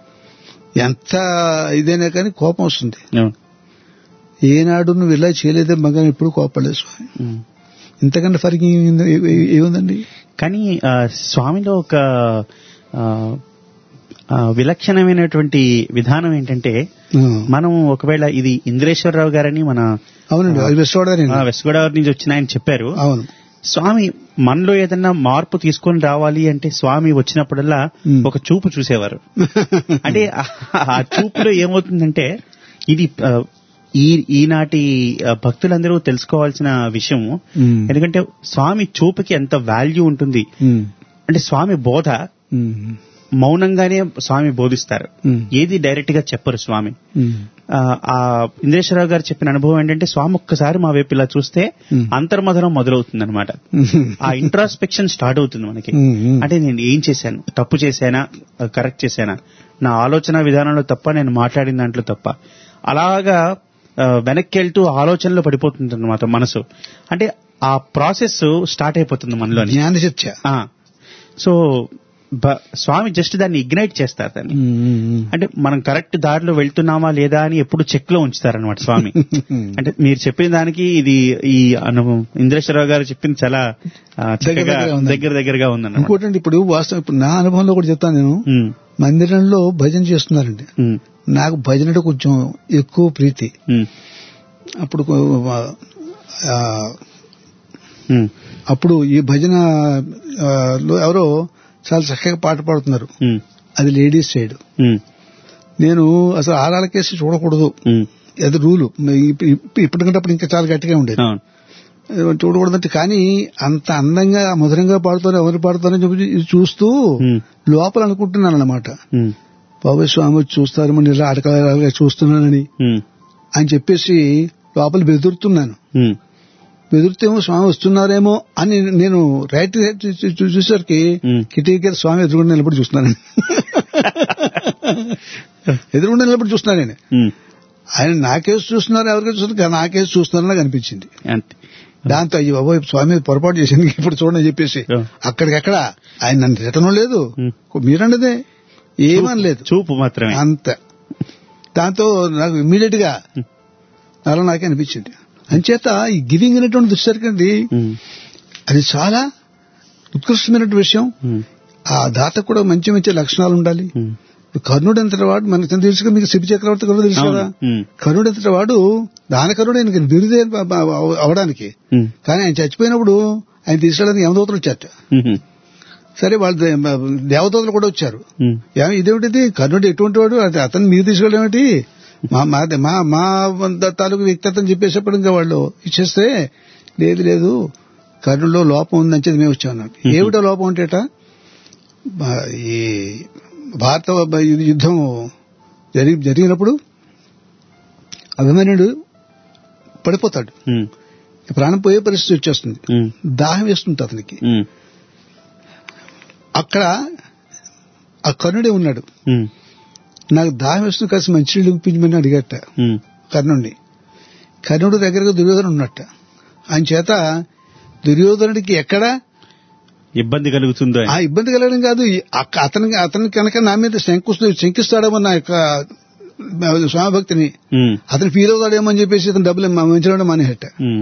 [SPEAKER 9] ఎంత ఇదైనా కానీ కోపం వస్తుంది
[SPEAKER 6] అవును.
[SPEAKER 9] ఏనాడు నువ్వు ఇలా చేయలేదే మగన్ ఎప్పుడు కోపడలేదు స్వామి
[SPEAKER 6] ఉమ్.
[SPEAKER 9] ఇంతకంటే ఫరికి ఏముందండి
[SPEAKER 6] కానీ ఆ, స్వామిలో ఒక ఆ, ఆ, విలక్షణమైనటువంటి విధానం ఏంటంటే
[SPEAKER 9] ఆ.
[SPEAKER 6] మనం ఒకవేళ ఇది ఇంద్రేశ్వరరావు గారని మన
[SPEAKER 9] అవునండి అది వెస్ట్ గోదావరి
[SPEAKER 6] ఆ, వెస్ట్ గోదావరి నుంచి వచ్చిన ఆయన చెప్పారు
[SPEAKER 9] అవును
[SPEAKER 6] స్వామి మనలో ఏదన్నా మార్పు తీసుకొని రావాలి అంటే స్వామి వచ్చినప్పుడల్లా
[SPEAKER 9] మ్.
[SPEAKER 6] ఒక చూపు చూసేవారు అంటే ఆ- ఆ చూపులో ఏమవుతుందంటే ఇది ఆ, ఈ ఈనాటి ఆ, భక్తులందరూ తెలుసుకోవాల్సిన విషయం
[SPEAKER 9] మ్.
[SPEAKER 6] ఎందుకంటే స్వామి చూపుకి ఎంత వాల్యూ ఉంటుంది
[SPEAKER 9] ఉమ్.
[SPEAKER 6] అంటే స్వామి బోధ
[SPEAKER 9] ఉమ్.
[SPEAKER 6] మౌనంగానే స్వామి బోధిస్తారు
[SPEAKER 9] మ్.
[SPEAKER 6] ఏది డైరెక్ట్ గా చెప్పరు స్వామి
[SPEAKER 9] ఉమ్.
[SPEAKER 6] ఆ, ఆ ఇంద్రేశ్వరరావు గారు చెప్పిన అనుభవం ఏంటంటే స్వామి ఒక్కసారి మా వైపు ఇలా చూస్తే
[SPEAKER 9] మ్.
[SPEAKER 6] అంతర్మధనం మొదలవుతుంది అనమాట ఆ ఇంట్రాస్పెక్షన్ స్టార్ట్ అవుతుంది మనకి
[SPEAKER 9] మ్, మ్.
[SPEAKER 6] అంటే నేను ఏం చేశాను తప్పు చేశానా కరెక్ట్ చేశానా నా ఆలోచన విధానంలో తప్ప నేను మాట్లాడిన దాంట్లో తప్ప అలాగా ఆ, వెనక్కి వెళ్తూ ఆలోచనలో పడిపోతుంది అనమాట మనసు అంటే ఆ ప్రాసెస్ స్టార్ట్ అయిపోతుంది మనలోని
[SPEAKER 9] జ్ఞాన చర్చ
[SPEAKER 6] ఆ. సో బ- స్వామి జస్ట్ దాన్ని ఇగ్నైట్ చేస్తారు దాన్ని అంటే మనం కరెక్ట్ దారిలో వెళ్తున్నామా లేదా అని ఎప్పుడు చెక్ లో ఉంచుతారనమాట స్వామి అంటే మీరు చెప్పిన దానికి ఇది ఈ అనుభవం ఇంద్రేశ్వరరావు గారు చెప్పింది చాలా ఆ, చక్కగా
[SPEAKER 9] దగ్గరగా ఉందండి.
[SPEAKER 6] దగ్గర దగ్గరగా ఉందన్నమాట
[SPEAKER 9] ఇంకోటండి ఇప్పుడు వాస్తవం ఇప్పుడు నా అనుభవంలో కూడా చెప్తాను నేను
[SPEAKER 6] ఉమ్,
[SPEAKER 9] మందిరంలో భజన చేస్తున్నారండి
[SPEAKER 6] ఉమ్,
[SPEAKER 9] నాకు భజన అంటే కొంచెం ఎక్కువ ప్రీతి
[SPEAKER 6] ఉమ్,
[SPEAKER 9] అప్పుడు కొ- ఆ,
[SPEAKER 6] ఉమ్,
[SPEAKER 9] అప్పుడు ఈ భజన ఆ, లో ఎవరో చాలా చక్కగా పాట పాడుతున్నారు
[SPEAKER 6] ఉమ్,
[SPEAKER 9] అది లేడీస్ సైడ్
[SPEAKER 6] ఉమ్,
[SPEAKER 9] నేను అసలు ఆడాలకేసి చూడకూడదు
[SPEAKER 6] ఉమ్.
[SPEAKER 9] అది రూలు ఇప్పటికంటే అప్పుడు ఇంకా చాలా గట్టిగా ఉండేది
[SPEAKER 6] అవును
[SPEAKER 9] చూడకూడదంటే కానీ అంత అందంగా మధురంగా పాడుతారు ఎవరు పాడుతారని చెప్పి ఇది చూస్తూ
[SPEAKER 6] ఉమ్,
[SPEAKER 9] లోపల అనుకుంటున్నాను అనమాట
[SPEAKER 6] ఉమ్,
[SPEAKER 9] బాబాయ్ స్వామి వచ్చి చూస్తారు మన ఇలా అడకగా చూస్తున్నానని
[SPEAKER 6] ఉమ్,
[SPEAKER 9] అని చెప్పేసి లోపల బెదురుతున్నాను
[SPEAKER 6] ఉమ్,
[SPEAKER 9] బెదురుతేమో స్వామి వస్తున్నారేమో అని నేను రైట్ చూ- చూ- చూ- చూసేసరికి
[SPEAKER 6] ఉమ్.
[SPEAKER 9] కిటికీ గారు స్వామి ఎదురుగుండా నిలబడి చూస్తున్నాను ఎదురుగుండా నిలబడి చూస్తున్నాను నేను
[SPEAKER 6] ఉమ్.
[SPEAKER 9] ఆయన నాకేసి చూస్తున్నారు ఎవరికైతే చూస్తున్నారు నాకేసి చూస్తున్నారని నాకు అనిపించింది
[SPEAKER 6] అంతే
[SPEAKER 9] దాంతో అయ్యి బాబోయ్ స్వామి పొరపాటు చేసింది ఇప్పుడు చూడండి చెప్పేసి
[SPEAKER 6] Yeah.
[SPEAKER 9] అక్కడికక్కడ ఆయన నన్ను తిట్టడం లేదు
[SPEAKER 6] Hmm.
[SPEAKER 9] మీరన్నదే ఏమని లేదు
[SPEAKER 6] చూపు మాత్రమే
[SPEAKER 9] అంత దాంతో నాకు ఇమ్మీడియట్ గా అలా నాకే అనిపించింది అంచేత ఈ గివింగ్ అనేటువంటి దృష్టిసరికండి
[SPEAKER 6] ఉమ్,
[SPEAKER 9] అది చాలా ఉత్కృష్టమైనటువంటి విషయం
[SPEAKER 6] ఉమ్,
[SPEAKER 9] ఆ దాతకు కూడా మంచి మంచి లక్షణాలు ఉండాలి
[SPEAKER 6] ఉమ్.
[SPEAKER 9] ఇప్పుడు కర్ణుడు ఎంత వాడు మనకు తెలుసు కదా, మీకు శిబి చక్రవర్తి కూడా తెలుసు
[SPEAKER 6] అవును.
[SPEAKER 9] కదా
[SPEAKER 6] ఉమ్,
[SPEAKER 9] కర్ణుడు ఎంత వాడు దానకరుడు ఆయనకి బిరుదే బ- బ- అవడానికి
[SPEAKER 6] ఉమ్,
[SPEAKER 9] కానీ ఆయన చచ్చిపోయినప్పుడు ఆయన తీసుకెళ్ళడానికి యమదూతలు వచ్చారట
[SPEAKER 6] ఉమ్,
[SPEAKER 9] సరే వాళ్ళు దే- దేవదూతలు కూడా వచ్చారు
[SPEAKER 6] ఉమ్,
[SPEAKER 9] ఏం ఇదేమిటిది కర్ణుడు ఎటువంటి వాడు అది అతను మీరు తీసుకెళ్ళడం ఏమిటి మా మా మా మా తాలూకు వ్యక్తిత్వం చెప్పేసేప్పుడు ఇంకా వాళ్ళు ఇచ్చేస్తే లేదు లేదు కర్ణుడిలో లోపం ఉందని చెప్పి మేము వచ్చామన్నారు ఏమిటో లోపం అంటేట బా- ఈ భారత బ- యుద్ధం జరిగి జరిగినప్పుడు అభిమన్యుడు పడిపోతాడు
[SPEAKER 6] ఉమ్,
[SPEAKER 9] ప్రాణం పోయే పరిస్థితి వచ్చేస్తుంది
[SPEAKER 6] ఉమ్,
[SPEAKER 9] దాహం వేస్తుంది అతనికి
[SPEAKER 6] ఉమ్,
[SPEAKER 9] అక్కడ ఆ కర్ణుడే ఉన్నాడు
[SPEAKER 6] ఉమ్,
[SPEAKER 9] నాకు దాహం వేస్తుంది కాస్త మంచినీళ్ళు ఇప్పించమని అడిగట
[SPEAKER 6] ఉమ్,
[SPEAKER 9] కర్ణుడిని కర్ణుడు దగ్గరగా దుర్యోధన ఉన్నట్ట ఆయన చేత దుర్యోధనుడికి ఎక్కడ
[SPEAKER 6] ఇబ్బంది కలుగుతుందో
[SPEAKER 9] ఆ ఇబ్బంది కలగడం కాదు ఈ అక్క- అతనికి అతనికి కనుక నా మీద శంకుస్తూ శంకిస్తాడేమో నా యొక్క స్వామి భక్తిని
[SPEAKER 6] ఉమ్,
[SPEAKER 9] అతను ఫీల్ అవుతాడేమో అని చెప్పేసి అతను డబ్బులు మంచిగా మానేహట
[SPEAKER 6] ఉమ్,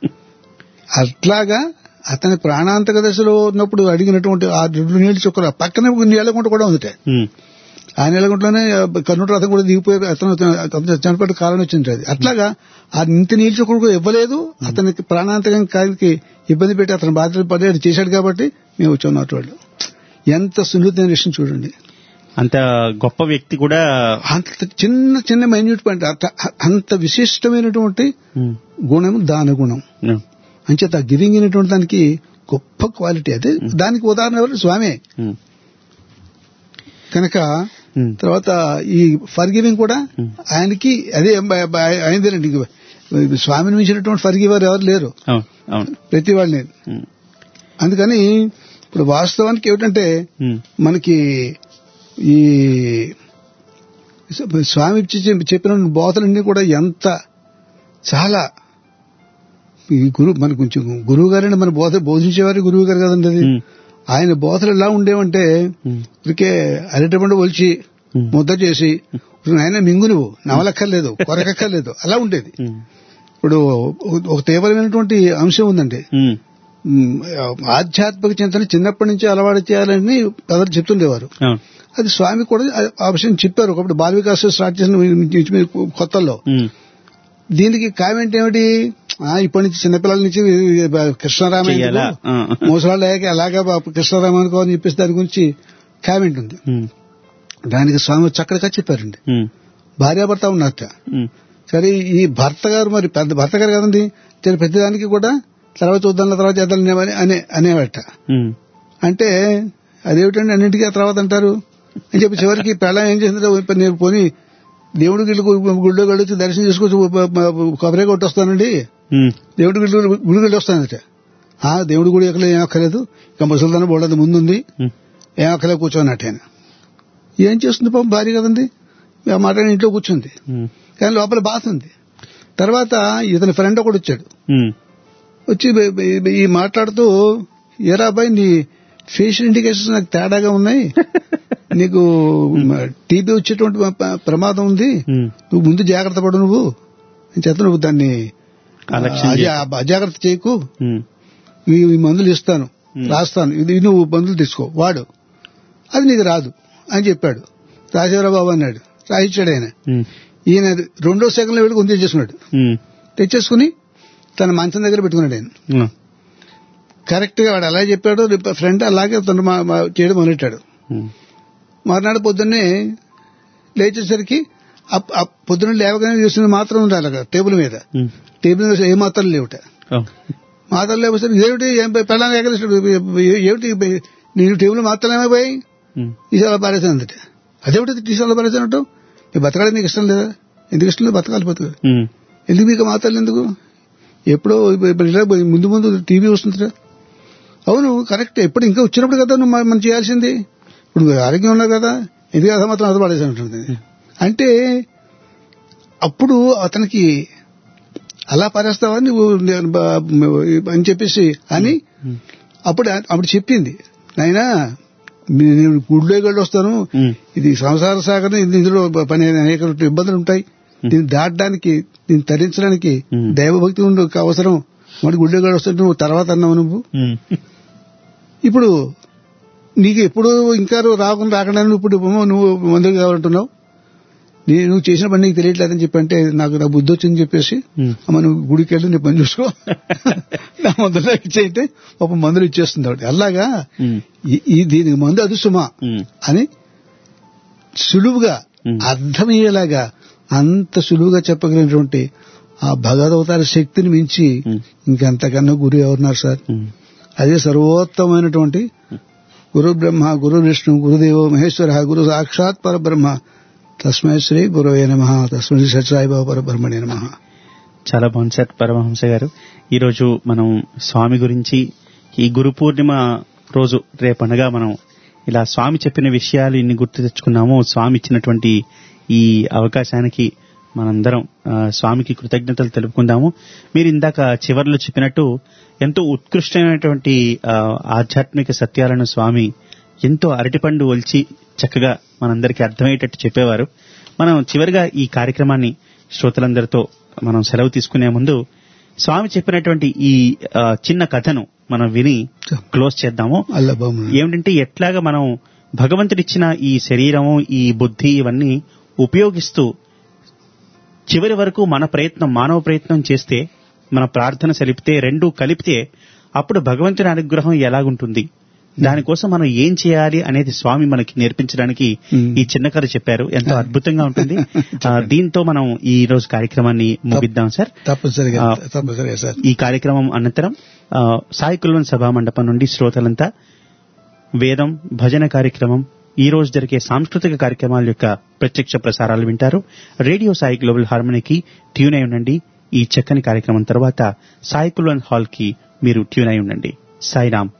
[SPEAKER 9] అట్లాగా అతని ప్రాణాంతక దశలో ఉన్నప్పుడు అడిగినటువంటి ఆ రెండు నీళ్లు చుక్కలు ఆ పక్కనే ఒక నీళ్ళగుంట కూడా ఉందిట
[SPEAKER 6] ఉమ్,
[SPEAKER 9] ఆ నీళ్ళగుంటలోనే కర్ణుడు రథం కూడా దిగిపోయి అతను అతను చనిపోయిన కాలం వచ్చింది అది అట్లాగా ఆ ఇంత నీళ్ళు చుక్కలు కూడా ఇవ్వలేదు అతనికి ప్రాణాంతకం కాకి ఇబ్బంది పెట్టి అతను బాధ్యత పడి అది చేశాడు కాబట్టి మేము వచ్చాం నాటి వాళ్ళు ఎంత సున్నితమైన విషయం చూడండి
[SPEAKER 6] అంత గొప్ప వ్యక్తి కూడా
[SPEAKER 9] అంత చిన్న చిన్న మైన్యూట్ పాయింట్ అంత- అంత విశిష్టమైనటువంటి
[SPEAKER 6] ఉమ్,
[SPEAKER 9] గుణం దాన గుణం
[SPEAKER 6] ఉమ్,
[SPEAKER 9] అంచేత గివింగ్ అనేటువంటి దానికి గొప్ప క్వాలిటీ అది దానికి ఉదాహరణ ఎవరు స్వామి
[SPEAKER 6] ఉమ్,
[SPEAKER 9] కనుక
[SPEAKER 6] ఉమ్,
[SPEAKER 9] తర్వాత ఈ ఫర్ గివింగ్ కూడా ఆయనకి అదే అయిందేనండి ఇంక స్వామిని మించినటువంటి ఫర్ గివర్ ఎవరు లేరు
[SPEAKER 6] అవును అవును
[SPEAKER 9] ప్రతి వాళ్ళని
[SPEAKER 6] ఉమ్,
[SPEAKER 9] అందుకని ఇప్పుడు వాస్తవానికి ఏమిటంటే
[SPEAKER 6] ఉమ్,
[SPEAKER 9] మనకి ఈ స్వామి ఇచ్చి చెప్పిన బోధలన్నీ కూడా ఎంత చాలా ఈ గురువు మన కొంచెం గురువు గారండి మన బోధ బోధించేవారు గురువు గారు కదండి అది
[SPEAKER 6] ఉమ్,
[SPEAKER 9] ఆయన బోధలు ఎలా ఉండేవంటే
[SPEAKER 6] ఉమ్,
[SPEAKER 9] ఇదికే అరటిపండు ఒలిచి ముద్ద చేసి ఆయన మింగు నువ్వు నవలక్కర్లేదు కొరకక్కర్లేదు అలా ఉండేది
[SPEAKER 6] ఉమ్,
[SPEAKER 9] ఇప్పుడు ఒక- ఒక తీవ్రమైనటువంటి అంశం ఉందండి
[SPEAKER 6] ఉమ్,
[SPEAKER 9] ఉమ్, ఆధ్యాత్మిక చింతన చిన్నప్పటి నుంచి అలవాటు చేయాలని పెద్దలు చెప్తుండేవారు
[SPEAKER 6] అవును.
[SPEAKER 9] అది స్వామి కూడా ఆ- ఆ విషయం చెప్పారు ఒకప్పుడు బాల వికాస్ స్టార్ట్ చేసిన ఇంచుమించు కొత్తల్లో
[SPEAKER 6] ఉమ్,
[SPEAKER 9] దీనికి కామెంట్ ఏమిటి ఆ, ఇప్పటి నుంచి చిన్నపిల్లల నుంచి కృష్ణారామ
[SPEAKER 6] చెయ్యాలా? ఆ.
[SPEAKER 9] మోసరాళ్ళు అయ్యాక అలాగా బాబు కృష్ణారామ అనుకో అని చెప్పేసి దాని గురించి కామెంట్ ఉంది
[SPEAKER 6] ఉమ్,
[SPEAKER 9] దానికి స్వామి చక్కగా చెప్పారండి
[SPEAKER 6] ఉమ్,
[SPEAKER 9] భార్యాభర్త ఉన్నట్ట
[SPEAKER 6] ఉమ్,
[SPEAKER 9] సరే ఈ భర్త గారు మరి పెద్ద భర్త గారు కదండి సరే ప్రతిదానికి కూడా తర్వాత చూద్దాం తర్వాత చేద్దాం అని అనే అనేవట
[SPEAKER 6] ఉమ్,
[SPEAKER 9] అంటే అదేమిటండి అన్నింటికీ ఆ తర్వాత అంటారు అని చెప్పి చివరికి పెళ్ళం ఏం చేసిందంటే నేను పోని దేవుడి గుళ్ళు గుళ్ళో గడిచి దర్శనం చేసుకొచ్చి కొబ్బరి కొట్టొస్తానండి
[SPEAKER 6] ఉమ్,
[SPEAKER 9] దేవుడి గుడి గుడి గుడి వస్తానంటే ఆ దేవుడి గుడి ఎక్కడ ఏం అక్కర్లేదు ఇక ముసలిదాన బోడది ముందుంది
[SPEAKER 6] ఉమ్,
[SPEAKER 9] ఏం అక్కర్లేదు కూర్చోనట్టు ఆయన ఏం చేస్తుంది పాపం భార్య కదండి ఆ మాట ఇంట్లో కూర్చుంది
[SPEAKER 6] ఉమ్,
[SPEAKER 9] కానీ లోపల బాధ ఉంది తర్వాత ఇతని ఫ్రెండ్ ఒకడు వచ్చాడు
[SPEAKER 6] ఉమ్,
[SPEAKER 9] వచ్చి బ- బ- ఈ మాట్లాడుతూ ఏరా అబ్బాయి నీ ఫేషియల్ ఇండికేషన్స్ నాకు తేడాగా ఉన్నాయి నీకు టీబీ వచ్చేటువంటి ప- ప్రమాదం ఉంది
[SPEAKER 6] ఉమ్,
[SPEAKER 9] నువ్వు ముందు జాగ్రత్త పడు నువ్వు అని చేత నువ్వు దాన్ని
[SPEAKER 6] అలక్ష్యం
[SPEAKER 9] అజా-
[SPEAKER 6] చేయకు.
[SPEAKER 9] అజాగ్రత్త చేయకు
[SPEAKER 6] ఉమ్,
[SPEAKER 9] ఈ ఈ మందులు ఇస్తాను రాస్తాను ఇది నువ్వు మందులు తీసుకో వాడు అది నీకు రాదు అని చెప్పాడు రాజేవరా బాబు అన్నాడు రాయించాడు ఆయన
[SPEAKER 6] ఉమ్,
[SPEAKER 9] ఈయన రెండో సెకండ్లో వెళ్ళి కొంత తెచ్చేసుకున్నాడు
[SPEAKER 6] ఉమ్,
[SPEAKER 9] తెచ్చేసుకుని తన మంచం దగ్గర పెట్టుకున్నాడు ఆయన
[SPEAKER 6] ఉమ్,
[SPEAKER 9] కరెక్ట్ గా వాడు అలా చెప్పాడు ఫ్రెండ్ అలాగే తను మా- మా చేయడం మొదలెట్టాడు
[SPEAKER 6] ఉమ్,
[SPEAKER 9] మర్నాడు పొద్దున్నే లేచేసరికి అప్- అప్ పొద్దున్న లేవగానే చూసిన మాత్రం ఉంది అలాగా టేబుల్ మీద
[SPEAKER 6] ఉమ్,
[SPEAKER 9] టేబుల్ మీద ఏ మాత్రలు లేవుట
[SPEAKER 6] అవును.
[SPEAKER 9] మాత్రలు లేకపోతే ఏమిటి ఏం పెళ్ళాన్ని ఎగరేసాడు ఏమిటి నేను టేబుల్ మాత్రలు ఏమైపోయాయి
[SPEAKER 6] ఉమ్,
[SPEAKER 9] ఈసారి పారేసానందట అదేమిటి టీసాలో పారేసానట్టు నీకు బతకడం నీకు ఇష్టం లేదా ఎందుకు ఇష్టం లేదు బతకాలి బతుకు
[SPEAKER 6] ఉమ్,
[SPEAKER 9] ఎందుకు మీకు మాత్రలు ఎందుకు ఎప్పుడో ఇప్పుడు ఇలా ముందు ముందు టీవీ వస్తుందిరా అవును కరెక్ట్ ఎప్పుడు ఇంకా వచ్చినప్పుడు కదా నువ్వు మ- మనం చేయాల్సింది ఇప్పుడు నువ్వు ఆరోగ్యం ఉన్నావు కదా ఎందుకు కదా మాత్రం అది పడేసి ఉంటుంది అంటే అప్పుడు అతనికి అలా పారేస్తావా నువ్వు నేను బ- అని చెప్పేసి అని అప్పుడు అప్పుడు చెప్పింది నాయనా మీ- నేను గుడిలో గడి వస్తాను
[SPEAKER 6] ఉమ్,
[SPEAKER 9] ఇది సంసార సాగరం ఇది ఇందులో పని అనేక ఇబ్బందులు ఉంటాయి దీన్ని దాటడానికి దీన్ని తరించడానికి
[SPEAKER 6] Hmm.
[SPEAKER 9] దైవభక్తి ఉండు అవసరం మరి గుళ్ళో గడి వస్తుంటే నువ్వు తర్వాత అన్నావు నువ్వు
[SPEAKER 6] ఉమ్,
[SPEAKER 9] ఇప్పుడు నీకు ఎప్పుడు ఇంకా రాకుండా రాకుండా నువ్వు ఇప్పుడు ఏమో నువ్వు మందులు కావాలంటున్నావు నీ- నువ్వు చేసిన పని నీకు తెలియట్లేదని చెప్పి అంటే నాకు నా బుద్ధి వచ్చిందని చెప్పేసి
[SPEAKER 6] ఉమ్,
[SPEAKER 9] అమ్మ నువ్వు గుడికి వెళ్ళి నీ పని చూసుకో నా మందులు ఇచ్చేయితే ఒక మందులు ఇచ్చేస్తుంది ఆవిడ అలాగా
[SPEAKER 6] ఉమ్,
[SPEAKER 9] ఈ- ఈ దీనికి మందు అది సుమా
[SPEAKER 6] ఉమ్,
[SPEAKER 9] అని సులువుగా
[SPEAKER 6] Hmm.
[SPEAKER 9] అర్థమయ్యేలాగా అంత సులువుగా చెప్పగలిగినటువంటి ఆ భగవదవతార శక్తిని మించి
[SPEAKER 6] Hmm.
[SPEAKER 9] ఇంకెంతకన్నా గురు ఎవరున్నారు సార్
[SPEAKER 6] ఉమ్,
[SPEAKER 9] అదే సర్వోత్తమైనటువంటి గురు బ్రహ్మ గురు విష్ణు గురుదేవో మహేశ్వర గురు సాక్షాత్ పరబ్రహ్మ తస్మై శ్రీ గురవే నమ తస్మై శ్రీ సత్యసాయిబాబా పరబ్రహ్మణే నమ
[SPEAKER 6] చాలా బాగుంది సార్ పరమహంస గారు ఈరోజు మనం స్వామి గురించి ఈ గురు పూర్ణిమ రోజు రేపనగా మనం ఇలా స్వామి చెప్పిన విషయాలు ఇన్ని గుర్తు తెచ్చుకున్నాము స్వామి ఇచ్చినటువంటి ఈ అవకాశానికి మనందరం ఆ, స్వామికి కృతజ్ఞతలు తెలుపుకుందాము మీరు ఇందాక చివర్లో చెప్పినట్టు ఎంతో ఉత్కృష్టమైనటువంటి ఆ, ఆధ్యాత్మిక సత్యాలను స్వామి ఎంతో అరటిపండు ఒలిచి చక్కగా మనందరికీ అర్థమయ్యేటట్టు చెప్పేవారు మనం చివరిగా ఈ కార్యక్రమాన్ని శ్రోతలందరితో మనం సెలవు తీసుకునే ముందు స్వామి చెప్పినటువంటి ఈ ఆ, చిన్న కథను మనం విని క్లోజ్ చేద్దాము
[SPEAKER 9] అల్లా బాబు
[SPEAKER 6] ఏమిటంటే ఎట్లాగా మనం భగవంతుడిచ్చిన ఈ శరీరము ఈ బుద్ధి ఇవన్నీ ఉపయోగిస్తూ చివరి వరకు మన ప్రయత్నం మానవ ప్రయత్నం చేస్తే మన ప్రార్థన సలిపితే రెండు కలిపితే అప్పుడు భగవంతుని అనుగ్రహం ఎలాగుంటుంది దానికోసం మనం ఏం చేయాలి అనేది స్వామి మనకి నేర్పించడానికి
[SPEAKER 9] Hmm.
[SPEAKER 6] ఈ చిన్న కథ చెప్పారు ఎంతో అద్భుతంగా ఉంటుంది ఆ, దీంతో మనం ఈ రోజు కార్యక్రమాన్ని ముగిద్దాం సార్
[SPEAKER 9] తప్పనిసరిగా
[SPEAKER 6] ఆ,
[SPEAKER 9] తప్పనిసరిగా సార్
[SPEAKER 6] ఈ కార్యక్రమం అనంతరం ఆ, సాయి కుల్వన్ సభా మండపం నుండి శ్రోతలంతా వేదం భజన కార్యక్రమం ఈ రోజు జరిగే సాంస్కృతిక కార్యక్రమాల యొక్క ప్రత్యక్ష ప్రసారాలు వింటారు రేడియో సాయి గ్లోబల్ హార్మనీకి ట్యూన్ అయి ఉండండి ఈ చక్కని కార్యక్రమం తర్వాత సాయి కుల్వన్ హాల్ కి మీరు ట్యూన్ అయి ఉండండి సాయిరామ్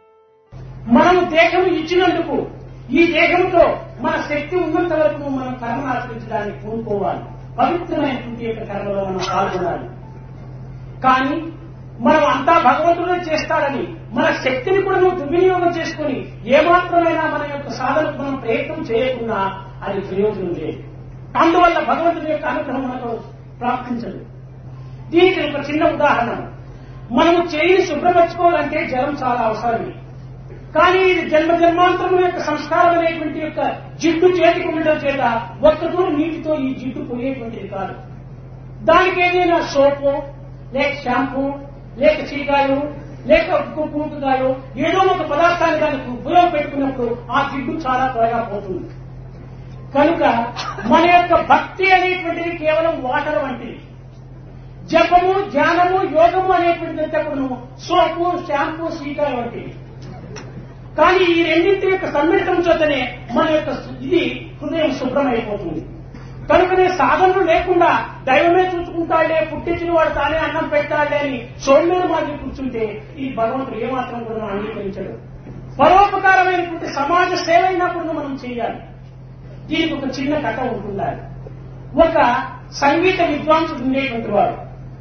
[SPEAKER 7] మనం దేహం ఇచ్చినందుకు ఈ దేహంతో మన శక్తి ఉన్నంత వరకు మనం కర్మ ఆచరించడానికి పూనుకోవాలి పవిత్రమైనటువంటి యొక్క కర్మలో మనం పాల్గొనాలి కానీ మనం అంతా భగవంతుడే చేస్తాడని మన శక్తిని కూడా నువ్వు దుర్వినియోగం చేసుకుని ఏమాత్రమైనా మన యొక్క సాధనకు మనం ప్రయత్నం చేయకుండా అది ప్రయోజనం లేదు అందువల్ల భగవంతుని యొక్క అనుగ్రహం మనకు ప్రాప్తించదు దీనికి ఒక చిన్న ఉదాహరణ మనము చేయిని శుభ్రపరచుకోవాలంటే జలం చాలా అవసరమే కానీ ఇది జన్మ జన్మాంతరం యొక్క సంస్కారం అనేటువంటి యొక్క జిడ్డు చేతికి ఉండడం చేత ఒక్కతో నీటితో ఈ జిడ్డు పోయేటువంటిది కాదు దానికి ఏదైనా సోపు లేక షాంపూ లేక చీకాయలు లేక కుంకుకాయలు ఏదో ఒక పదార్థాన్ని దానికి ఉపయోగపెట్టుకున్నప్పుడు ఆ జిడ్డు చాలా త్వరగా పోతుంది కనుక మన యొక్క భక్తి అనేటువంటిది కేవలం వాటర్ వంటిది జపము ధ్యానము యోగము అనేటువంటిది కూడా సోపు షాంపూ చీకాయ వంటివి కానీ ఈ రెండింటి యొక్క సమ్మిళితం చేతనే మన యొక్క ఇది హృదయం శుభ్రమైపోతుంది కనుకనే సాధనలు లేకుండా దైవమే చూసుకుంటాడే పుట్టించిన వాడు తానే అన్నం పెట్టాడే అని సోమ్యుడు మాది కూర్చుంటే ఈ భగవంతుడు ఏమాత్రం కూడా మనం అంగీకరించడు పరోపకారమైనటువంటి సమాజ సేవ అయినప్పుడు మనం చేయాలి దీనికి ఒక చిన్న కథ ఉంటుండాలి ఒక సంగీత విద్వాంసుడు ఉండేటువంటి వాడు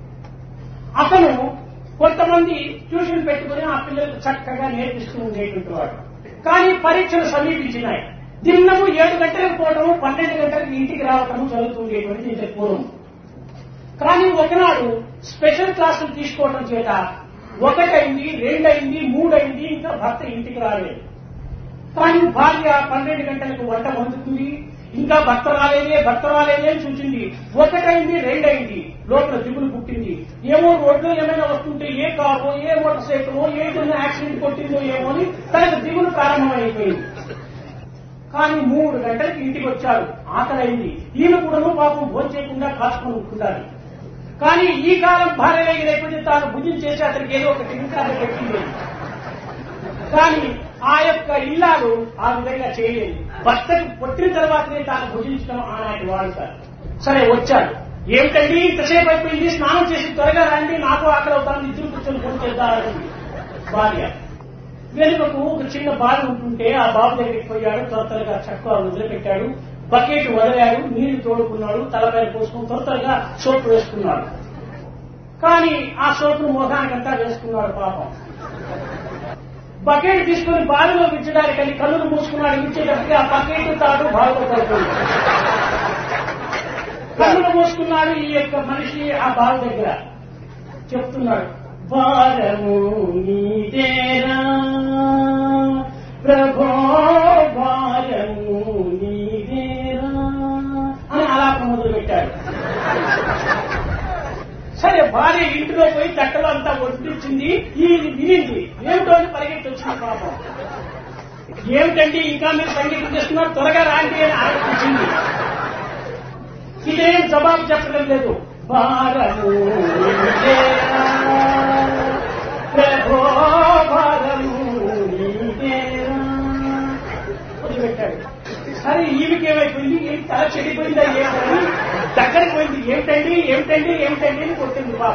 [SPEAKER 7] అతను కొంతమంది ట్యూషన్ పెట్టుకుని ఆ పిల్లలకు చక్కగా నేర్పిస్తూ ఉండేటువంటి వాడు కానీ పరీక్షలు సమీపించినాయి దిన్నము ఏడు గంటలకు పోవడము పన్నెండు గంటలకు ఇంటికి రావటము జరుగుతుండేటువంటి ఇంత పూర్వం కానీ ఒకనాడు స్పెషల్ క్లాసులు తీసుకోవడం చేత ఒకటైంది రెండైంది మూడైంది ఇంకా భర్త ఇంటికి రాలేదు కానీ భార్య పన్నెండు గంటలకు వంట వండుతుంది ఇంకా భర్త రాలేదే భర్త రాలేదే అని చూసింది ఒకటైంది రెండైంది లోపల దిగులు పుట్టింది ఏమో రోడ్లో ఏమైనా వస్తుంటే ఏ కారు ఏ మోటార్ సైకిల్ ఏదైనా యాక్సిడెంట్ కొట్టిందో ఏమో అని తనకు దిగులు ప్రారంభమైపోయింది కానీ మూడు గంటలకి ఇంటికి వచ్చాడు ఆకలైంది ఈయన కూడా పాపం భోంచేయకుండా కాచుకొని ఉంటున్నారు కానీ ఈ కాలం భార్య లేకపోతే తాను భుజం చేసి అతనికి ఏదో ఒక టింకాలు పెట్టింది కానీ ఆ యొక్క ఇల్లాలు ఆ విధంగా చేయలేదు భర్తకు పుట్టిన తర్వాతనే తాను భుజించడం ఆనాటి వాడు సార్ సరే వచ్చాడు ఏమిటండి ఇంతసేపు అయిపోయింది స్నానం చేసి త్వరగా రండి నాకు ఆకలి అవుతాను ఇద్దరు కూర్చొని ఫోన్ చేద్దామని భార్య వెనుకకు ఒక చిన్న బావి ఉంటుంటే ఆ బాబు దగ్గరికి పోయాడు త్వర త్వరగా చక్కగా వదిలిపెట్టాడు బకెట్ వదిలాడు నీళ్లు తోడుకున్నాడు తలపై పోసుకుని త్వర త్వరగా సోపు వేసుకున్నాడు కానీ ఆ సోపును మోహానికంతా వేసుకున్నాడు పాపం బకెట్ తీసుకుని బావిలో విచ్చడానికని కళ్ళు మూసుకున్నాడు విచ్చేటప్పటికి ఆ బకెట్ తాడు బావిలో పడుతుంది కళ్ళు మూసుకున్నాడు ఈ యొక్క మనిషి ఆ బావి దగ్గర చెప్తున్నాడు భారము నీదేరా ప్రభో భారము నీదేరా అని అలాప మొదలు పెట్టాడు సరే భార్య ఇంటిలో పోయి తట్టలో అంతా వడ్డించింది ఈ వినింది ఏమిటో అని పరిగెత్తి వచ్చింది పాపం ఏమిటండి ఇంకా మీరు సంగీతం చేస్తున్నారు త్వరగా రాండి అని ఆలోచించింది ఇదేం జవాబు చెప్పడం లేదు భారము నీదేరా, ప్రభో భారము నీదేరా. వదిలిపెట్టాడు సరే ఈమెకి ఏమైపోయింది ఏం తల చెడిపోయిందా ఏమని దగ్గరికి పోయింది ఏమిటండి ఏమిటండి ఏమిటండి అని కొట్టింది పాప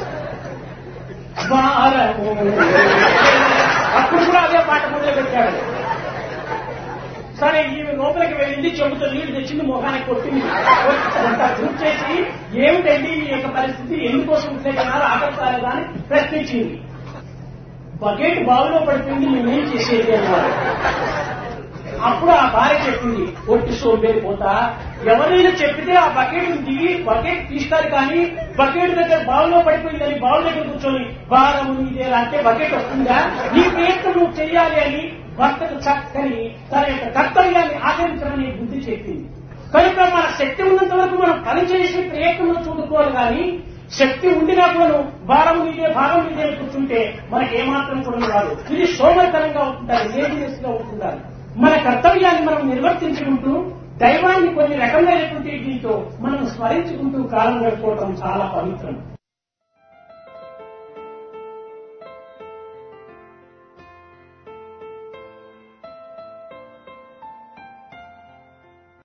[SPEAKER 7] భారము అప్పుడు కూడా అదే పాట మొదలు పెట్టాడు సరే ఈమె లోపలికి వెళ్ళింది చెబుతూ నీళ్లు తెచ్చింది మొహానికి కొట్టింది అంతా గ్రూప్ చేసి ఏమిటండి ఈ యొక్క పరిస్థితి ఎందుకోసం ఉద్యోగన్నారు ఆకలిసాలేదా అని ప్రశ్నించింది బకెట్ బావిలో పడిపోయింది మేమేం చేసేది అన్నారు అప్పుడు ఆ భార్య చెప్పింది ఒట్టి సోంబేరి పోతా ఎవరైనా చెప్పితే ఆ బకెట్ దిగి బకెట్ తీస్తారు కానీ బకెట్ దగ్గర బావులో పడిపోయిందని బావు దగ్గర కూర్చొని భారం నీదే అంటే బకెట్ వస్తుందా నీ ప్రయత్నం నువ్వు చెయ్యాలి అని భర్తకు చక్కని తన యొక్క కర్తవ్యాన్ని ఆచరించమని బుద్ధి చెప్పింది కనుక మన శక్తి ఉన్నంత వరకు మనం పని చేసి ప్రయత్నంలో చూడుకోవాలి కానీ శక్తి ఉండినా కూడా భారం మీదే భారం మీదే అని కూర్చుంటే మనకి ఏమాత్రం కూడా రాదు ఇది సోమరితనంగా ఉంటుండాలి లేజినెస్ గా ఉంటుండాలి మన కర్తవ్యాన్ని మనం నిర్వర్తించుకుంటూ దైవాన్ని కొన్ని రకమైనటువంటి దీంతో మనం స్మరించుకుంటూ కాలం గడుపుకోవడం చాలా పవిత్రం